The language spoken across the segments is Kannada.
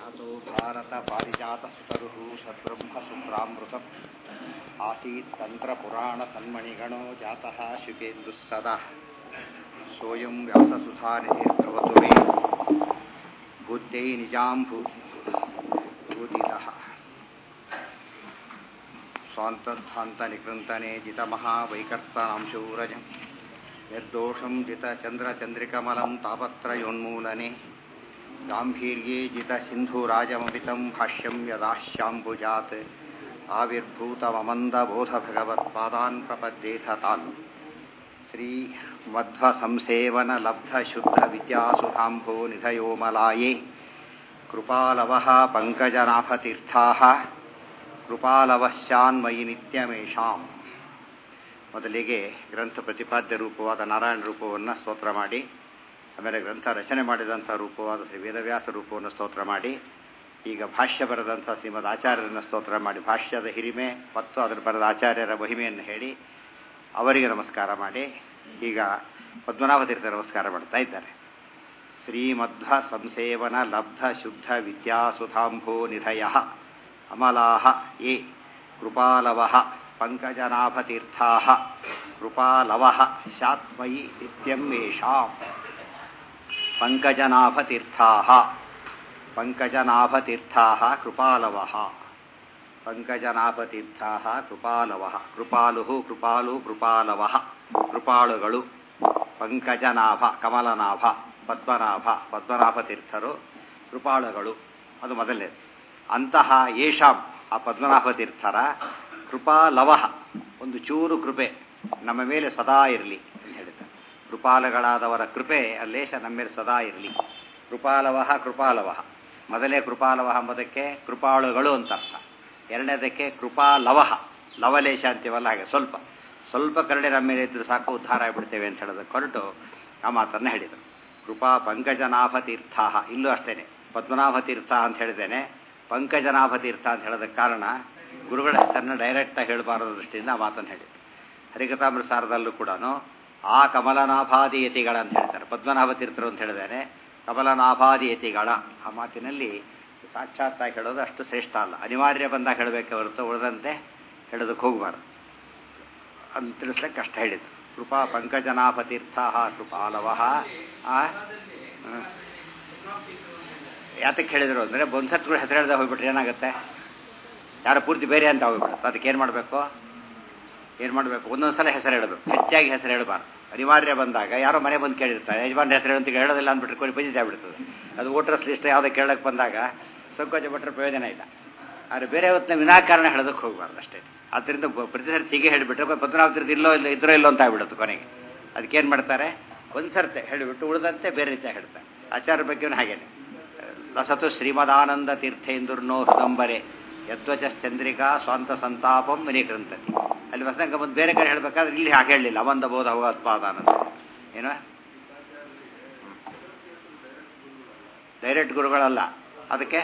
ಯಾತೋ ಭಾರತ ಪಾರಿಜಾತ ಸುತರುಃ ಸದ್ಬ್ರಹ್ಮ ಸುಪ್ರಾಮೃತಂ ಆಸೀತ್ ತಂತ್ರ ಪುರಾಣ ಸನ್ಮಣಿಗಣೋ ಜಾತಃ ಶುಕೇಂದುಃ ಸದಾ ಸೋಯಂ ವ್ಯಾಸಸುಧಾನಿಧಿರ್ಭವತು ಮೇ ಬುದ್ಧೈ ನಿಜಾಂ ಭೂ ಭೂತಿತಃ ಸ್ವಾಂತಧ್ವಾಂತನಿಕೃಂತನೆ ಜಿತಮಹಾವೈಕರ್ತನಾಂಶೂರಜಂ ನಿರ್ದೋಷಂ ಜಿತಚಂದ್ರಚಂದ್ರಿಕಮಲಂ ತಾಪತ್ರಯೋನ್ಮೂಲನೆ ಗಾಂಭೀರ್ಯೇ ಜಿತಸಿಂಧುರಾಜಮಮಿतं ಭಾಷ್ಯಂ ಯದಾಶ್ಯಾಂಬುಜಾತ್ ಆವಿರ್ಭೂತಮಮन्दಬೋಧಭಗವತ್ಪಾದಾन् ಪ್ರಪದ್ಯೇಥ ತಾन् श्रीमध्वसंसेवनलब्धशुद्धविद्यासुधाम्भो निधयोमलाये कृपालवः पङ्कजनाभतीर्थाः ಕೃಪಾಲವಶ್ಯಾನ್ಮಯಿ ನಿತ್ಯಮೇಷಾಂ ಮೊದಲಿಗೆ ಗ್ರಂಥ ಪ್ರತಿಪಾದ್ಯ ರೂಪವಾದ ನಾರಾಯಣ ರೂಪವನ್ನು ಸ್ತೋತ್ರ ಮಾಡಿ ಆಮೇಲೆ ಗ್ರಂಥ ರಚನೆ ಮಾಡಿದಂಥ ರೂಪವಾದ ಶ್ರೀ ವೇದವ್ಯಾಸ ರೂಪವನ್ನು ಸ್ತೋತ್ರ ಮಾಡಿ ಈಗ ಭಾಷ್ಯ ಬರೆದಂಥ ಶ್ರೀಮದ್ ಆಚಾರ್ಯರನ್ನು ಸ್ತೋತ್ರ ಮಾಡಿ ಭಾಷ್ಯದ ಹಿರಿಮೆ ಮತ್ತು ಅದರ ಬರೆದ ಆಚಾರ್ಯರ ಮಹಿಮೆಯನ್ನು ಹೇಳಿ ಅವರಿಗೆ ನಮಸ್ಕಾರ ಮಾಡಿ ಈಗ ಪದ್ಮನಾಭ ತೀರ್ಥ ನಮಸ್ಕಾರ ಮಾಡ್ತಾ ಇದ್ದಾರೆ ಶ್ರೀಮಧ್ವ ಸಂಸೇವನ ಲಬ್ಧ ಶುದ್ಧ ವಿದ್ಯಾಸುಧಾಂಭೋ ನಿಧಯ ಅಮಲಾಹ ಯೇ ಕೃಪಾಲವಃ ಪಂಕಜನಾಭತೀರ್ಥಾಃ ಕೃಪಾಲವಃ ಶಾತ್ಮಯಿ ನಿತ್ಯಂ ಯೇಷಾಂ ಪಂಕಜನಾಭತೀರ್ಥಾಃ ಪಂಕಜನಾಭತೀರ್ಥಾಃ ಕೃಪಾಲವಃ ಪಂಕಜನಾಭತೀರ್ಥಾಃ ಕೃಪಾಲವಃ ಕೃಪಾಲುಃ ಕೃಪಾಲು ಕೃಪಾಲವಃ ಕೃಪಾಳುಗಳು ಪಂಕಜನಾಭ ಕಮಲನಾಭ ಪದ್ಮನಾಭ ಪದ್ಮನಾಭತೀರ್ಥರು ಕೃಪಾಳುಗಳು ಅದು ಮೊದಲನೇದು ಅಂತಹ ಯೇಷಾಂ ಆ ಪದ್ಮನಾಭ ತೀರ್ಥರ ಕೃಪಾ ಲವಹ ಒಂದು ಚೂರು ಕೃಪೆ ನಮ್ಮ ಮೇಲೆ ಸದಾ ಇರಲಿ ಅಂತ ಹೇಳಿದ್ದಾರೆ ಕೃಪಾಲಗಳಾದವರ ಕೃಪೆ ಅಲ್ಲೇಶ ನಮ್ಮ ಮೇಲೆ ಸದಾ ಇರಲಿ ಕೃಪಾಲವಹ ಕೃಪಾಲವಹ ಮೊದಲೇ ಕೃಪಾಲವಹ ಎಂಬುದಕ್ಕೆ ಕೃಪಾಳುಗಳು ಅಂತ ಅರ್ಥ ಎರಡನೇದಕ್ಕೆ ಕೃಪಾಲವಹ ಲವಲೇಶ ಅಂತೀವಲ್ಲ ಹಾಗೆ ಸ್ವಲ್ಪ ಸ್ವಲ್ಪ ಕರಡೆ ನಮ್ಮ ಮೇಲೆ ಇದ್ರೆ ಸಾಕು ಉದ್ಧಾರ ಆಗಿಬಿಡ್ತೇವೆ ಅಂತ ಹೇಳೋದಕ್ಕೆ ಹೊರಟು ಆ ಮಾತನ್ನು ಹೇಳಿದರು ಕೃಪಾ ಪಂಕಜನಾಭ ತೀರ್ಥ ಇಲ್ಲೂ ಅಷ್ಟೇನೆ ಪದ್ಮನಾಭ ತೀರ್ಥ ಅಂತ ಹೇಳಿದ್ದೇನೆ ಪಂಕಜನಾಭ ತೀರ್ಥ ಅಂತ ಹೇಳೋದಕ್ಕೆ ಕಾರಣ ಗುರುಗಳ ಹೆಸರನ್ನು ಡೈರೆಕ್ಟಾಗಿ ಹೇಳಬಾರದು ದೃಷ್ಟಿಯಿಂದ ಆ ಮಾತನ್ನು ಹೇಳಿ ಹರಿಕಥಾಮೃತ ಸಾರದಲ್ಲೂ ಕೂಡ ಆ ಕಮಲನಾಭಾದಿ ಯತಿಗಳ ಅಂತ ಹೇಳ್ತಾರೆ ಪದ್ಮನಾಭ ತೀರ್ಥರು ಅಂತ ಹೇಳಿದ್ದೇನೆ ಕಮಲನಾಭಾದಿ ಯತಿಗಳ ಆ ಮಾತಿನಲ್ಲಿ ಸಾಕ್ಷಾತ್ತಾಗಿ ಹೇಳೋದು ಅಷ್ಟು ಶ್ರೇಷ್ಠ ಅಲ್ಲ ಅನಿವಾರ್ಯ ಬಂದಾಗ ಹೇಳಬೇಕೆ ಹೊರತು ಉಳಿದಂತೆ ಹೇಳೋದಕ್ಕೆ ಹೋಗಬಾರ್ದು ಅಂತ ತಿಳಿಸ್ಲಿಕ್ಕೆ ಕಷ್ಟ ಹೇಳಿದ್ದು ಕೃಪಾ ಪಂಕಜನಾಭ ತೀರ್ಥ ಕೃಪಾಲವಃ ಆ ಯಾತಕ್ಕೆ ಹೇಳಿದ್ರು ಅಂದರೆ ಒಂದ್ಸತ್ಗಳು ಹೆಸರು ಹೇಳ್ದೆ ಹೋಗ್ಬಿಟ್ರೆ ಏನಾಗುತ್ತೆ ಯಾರು ಪೂರ್ತಿ ಬೇರೆ ಅಂತ ಹೋಗ್ಬಿಡುತ್ತೆ ಅದಕ್ಕೆ ಏನು ಮಾಡಬೇಕು ಏನು ಮಾಡಬೇಕು ಒಂದೊಂದು ಸಲ ಹೆಸರು ಹೇಳೋದು ಹೆಚ್ಚಾಗಿ ಹೆಸರು ಹೇಳಬಾರ್ದು ಅನಿವಾರ್ಯ ಬಂದಾಗ ಯಾರೋ ಮನೆ ಬಂದು ಕೇಳಿರ್ತಾರೆ ಯಜಮಾನ್ ಹೆಸರು ಅಂತ ಹೇಳೋದಿಲ್ಲ ಅಂದ್ಬಿಟ್ರೆ ಕೊಡಿ ಪಂಜಿತ ಆಗ್ಬಿಡ್ತದೆ ಅದು ವೋಟರ್ಸ್ ಲಿಸ್ಟ್ ಯಾವುದೋ ಕೇಳಕ್ಕೆ ಬಂದಾಗ ಸಂಕೋಚ ಬಿಟ್ಟರೆ ಪ್ರಯೋಜನ ಇಲ್ಲ ಆದರೆ ಬೇರೆ ಹೊತ್ತಿನ ವಿನಾಕಾರಣ ಹೇಳೋದಕ್ಕೆ ಹೋಗಬಾರ್ದು ಅಷ್ಟೇ ಆದ್ದರಿಂದ ಪ್ರತಿ ಸರ್ತಿ ಹೀಗೆ ಹೇಳಿಬಿಟ್ರೆ ಪದ್ಮನಾಭ ಇಲ್ಲೋ ಇಲ್ಲ ಇದ್ರೋ ಇಲ್ಲೋ ಅಂತ ಆಗ್ಬಿಡುತ್ತೆ ಕೊನೆಗೆ ಅದಕ್ಕೇನು ಮಾಡ್ತಾರೆ ಒಂದು ಸರ್ತೆ ಹೇಳಿಬಿಟ್ಟು ಉಳಿದಂತೆ ಬೇರೆ ರೀತಿಯಾಗಿ ಹೇಳ್ತಾರೆ ಆಚಾರ ಬಗ್ಗೆನೂ ಹಾಗೇನೆ ಲಸತು ಶ್ರೀಮದಾನಂದ ತೀರ್ಥೇಂದುರ್ನೋ ಹೃದಂಬರೆ ಯದ್ವಚಶ್ಚಂದ್ರಿಕಾ ಸ್ವಂತ ಸಂತಾಪಂ ವಿನಿಕೃಂತತಿ ಅಲ್ಲಿ ವಸಂಗ ಬಂದು ಬೇರೆ ಕಡೆ ಹೇಳಬೇಕಾದ್ರೆ ಇಲ್ಲಿ ಹಾಗೆ ಹೇಳಲಿಲ್ಲ ಅವಂದ ಬೋಧ ಭಗವತ್ಪಾದಾನ ಏನು ಡೈರೆಕ್ಟ್ ಗುರುಗಳಲ್ಲ ಅದಕ್ಕೆ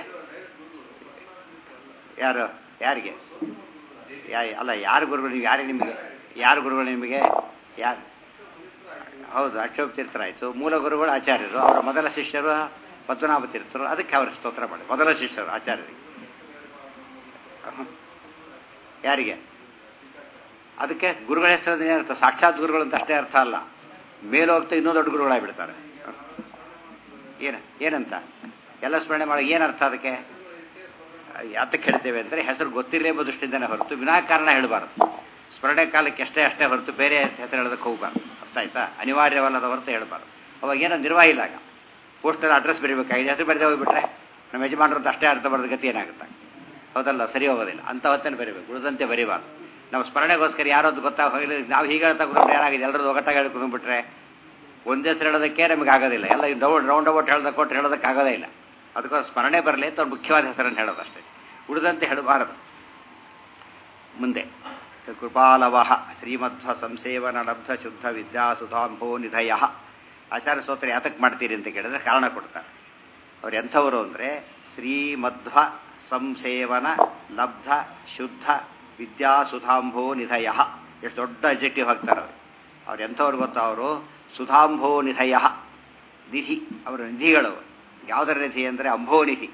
ಯಾರು ಯಾರಿಗೆ ಯಾ ಅಲ್ಲ ಯಾರು ಗುರುಗಳು ನೀವು ಯಾರಿಗೆ ನಿಮಗೆ ಯಾರು ಗುರುಗಳು ನಿಮಗೆ ಯಾರು ಹೌದು ಅಕ್ಷೋಭ ತೀರ್ಥರಾಯಿತು ಮೂಲ ಗುರುಗಳು ಆಚಾರ್ಯರು ಅವರ ಮೊದಲ ಶಿಷ್ಯರು ಪದ್ಮನಾಭ ತೀರ್ಥರು ಅದಕ್ಕೆ ಅವರು ಸ್ತೋತ್ರ ಮಾಡಿ ಮೊದಲ ಶಿಷ್ಯರು ಆಚಾರ್ಯರಿಗೆ ಯಾರಿಗೆ ಅದಕ್ಕೆ ಗುರುಗಳ ಹೆಸರು ಏನರ್ಥ ಸಾಕ್ಷಾತ್ ಗುರುಗಳು ಅಂತ ಅಷ್ಟೇ ಅರ್ಥ ಅಲ್ಲ ಮೇಲೆ ಹೋಗ್ತಾ ಇನ್ನೂ ದೊಡ್ಡ ಗುರುಗಳಾಗ್ಬಿಡ್ತಾರೆ ಏನ ಏನಂತ ಎಲ್ಲ ಸ್ಮರಣೆ ಮಾಡಿ ಏನರ್ಥ ಅದಕ್ಕೆ ಯಾತಕ್ಕೆ ಹೇಳ್ತೇವೆ ಅಂದರೆ ಹೆಸರು ಗೊತ್ತಿಲ್ಲ ಎಂಬ ದೃಷ್ಟಿಯಿಂದನೇ ಹೊರತು ವಿನಾಕಾರಣ ಹೇಳಬಾರ್ದು ಸ್ಮರಣೆ ಕಾಲಕ್ಕೆ ಅಷ್ಟೇ ಅಷ್ಟೇ ಹೊರತು ಬೇರೆ ಹೆಸರು ಹೇಳೋದಕ್ಕೆ ಹೋಗಬಾರ್ದು ಅರ್ಥ ಆಯ್ತಾ ಅನಿವಾರ್ಯವಲ್ಲದ ಹೊರತು ಹೇಳಬಾರ್ದು ಅವಾಗ ಏನೋ ನಿರ್ವಾಹ ಆಗ ಪೋಸ್ಟಲ್ಲಿ ಅಡ್ರೆಸ್ ಬರೀಬೇಕಾಗಿದೆ ಹೆಸರು ಬರೆದೇ ಹೋಗ್ಬಿಟ್ರೆ ನಮ್ಮ ಯಜಮಾನರು ಅಂತ ಅಷ್ಟೇ ಅರ್ಥ ಬರೋದು ಗತಿ ಏನಾಗುತ್ತೆ ಹೌದಲ್ಲ ಸರಿ ಹೋಗೋದಿಲ್ಲ ಅಂತ ಹೊತ್ತನ್ನು ಬರೀಬೇಕು ಉಳಿದಂತೆ ಬರೀಬಾರ್ದು ನಾವು ಸ್ಮರಣೆಗೋಸ್ಕರ ಯಾರದ್ದು ಗೊತ್ತಾಗ ಹೋಗಲಿ ನಾವು ಹೀಗೆ ಹೇಳ್ತಾ ಕೂತ್ಕೊಂಡ್ರೆ ಏನಾಗಿದೆ ಎಲ್ಲರದ್ದು ಒಗಟ್ಟಾಗಿ ಹೇಳ್ಕೊಂಡ್ಬಿಟ್ರೆ ಒಂದು ಹೆಸರು ಹೇಳೋದಕ್ಕೆ ನಮಗೆ ಆಗೋದಿಲ್ಲ ಎಲ್ಲ ರೌಂಡ್ ರೌಂಡ್ ಅಬೌಟ್ ಹೇಳ್ದ ಕೊಟ್ಟು ಹೇಳೋದಕ್ಕೆ ಆಗೋದೇ ಇಲ್ಲ ಅದಕ್ಕೋಸ್ಕರ ಸ್ಮರಣೆ ಬರಲಿ ಅಂತ ಒಂದು ಮುಖ್ಯವಾದ ಹೆಸರನ್ನು ಹೇಳೋದು ಅಷ್ಟೇ ಉಳಿದಂತೆ ಹೇಳಬಾರದು ಮುಂದೆ ಕೃಪಾಲವಃ ಶ್ರೀಮಧ್ವ ಸಂಸೇವನ ಲಬ್ಧ ಶುದ್ಧ ವಿದ್ಯಾಸುಧಾಂಭೋ ನಿಧಯ ಆಚಾರ್ಯ ಸ್ತೋತ್ರ ಯಾತಕ್ಕೆ ಮಾಡ್ತೀರಿ ಅಂತ ಕೇಳಿದ್ರೆ ಕಾರಣ ಕೊಡ್ತಾರೆ ಅವ್ರು ಎಂಥವರು ಅಂದರೆ ಶ್ರೀಮಧ್ವ ಸಂಸೇವನ ಲಬ್ಧ ಶುದ್ಧ ವಿದ್ಯಾಸುಧಾಂಭೋ ನಿಧಯ ಎಷ್ಟು ದೊಡ್ಡ ಅಬ್ಜೆಕ್ಟಿವ್ ಹಾಕ್ತಾರೆ ಅವರು ಅವ್ರು ಎಂಥವ್ರು ಗೊತ್ತಾ ಅವರು ಸುಧಾಂಭೋ ನಿಧಯ ನಿಧಿ ಅವರ ನಿಧಿಗಳು ಯಾವುದರ ನಿಧಿ ಅಂದರೆ ಅಂಭೋನಿಧಿ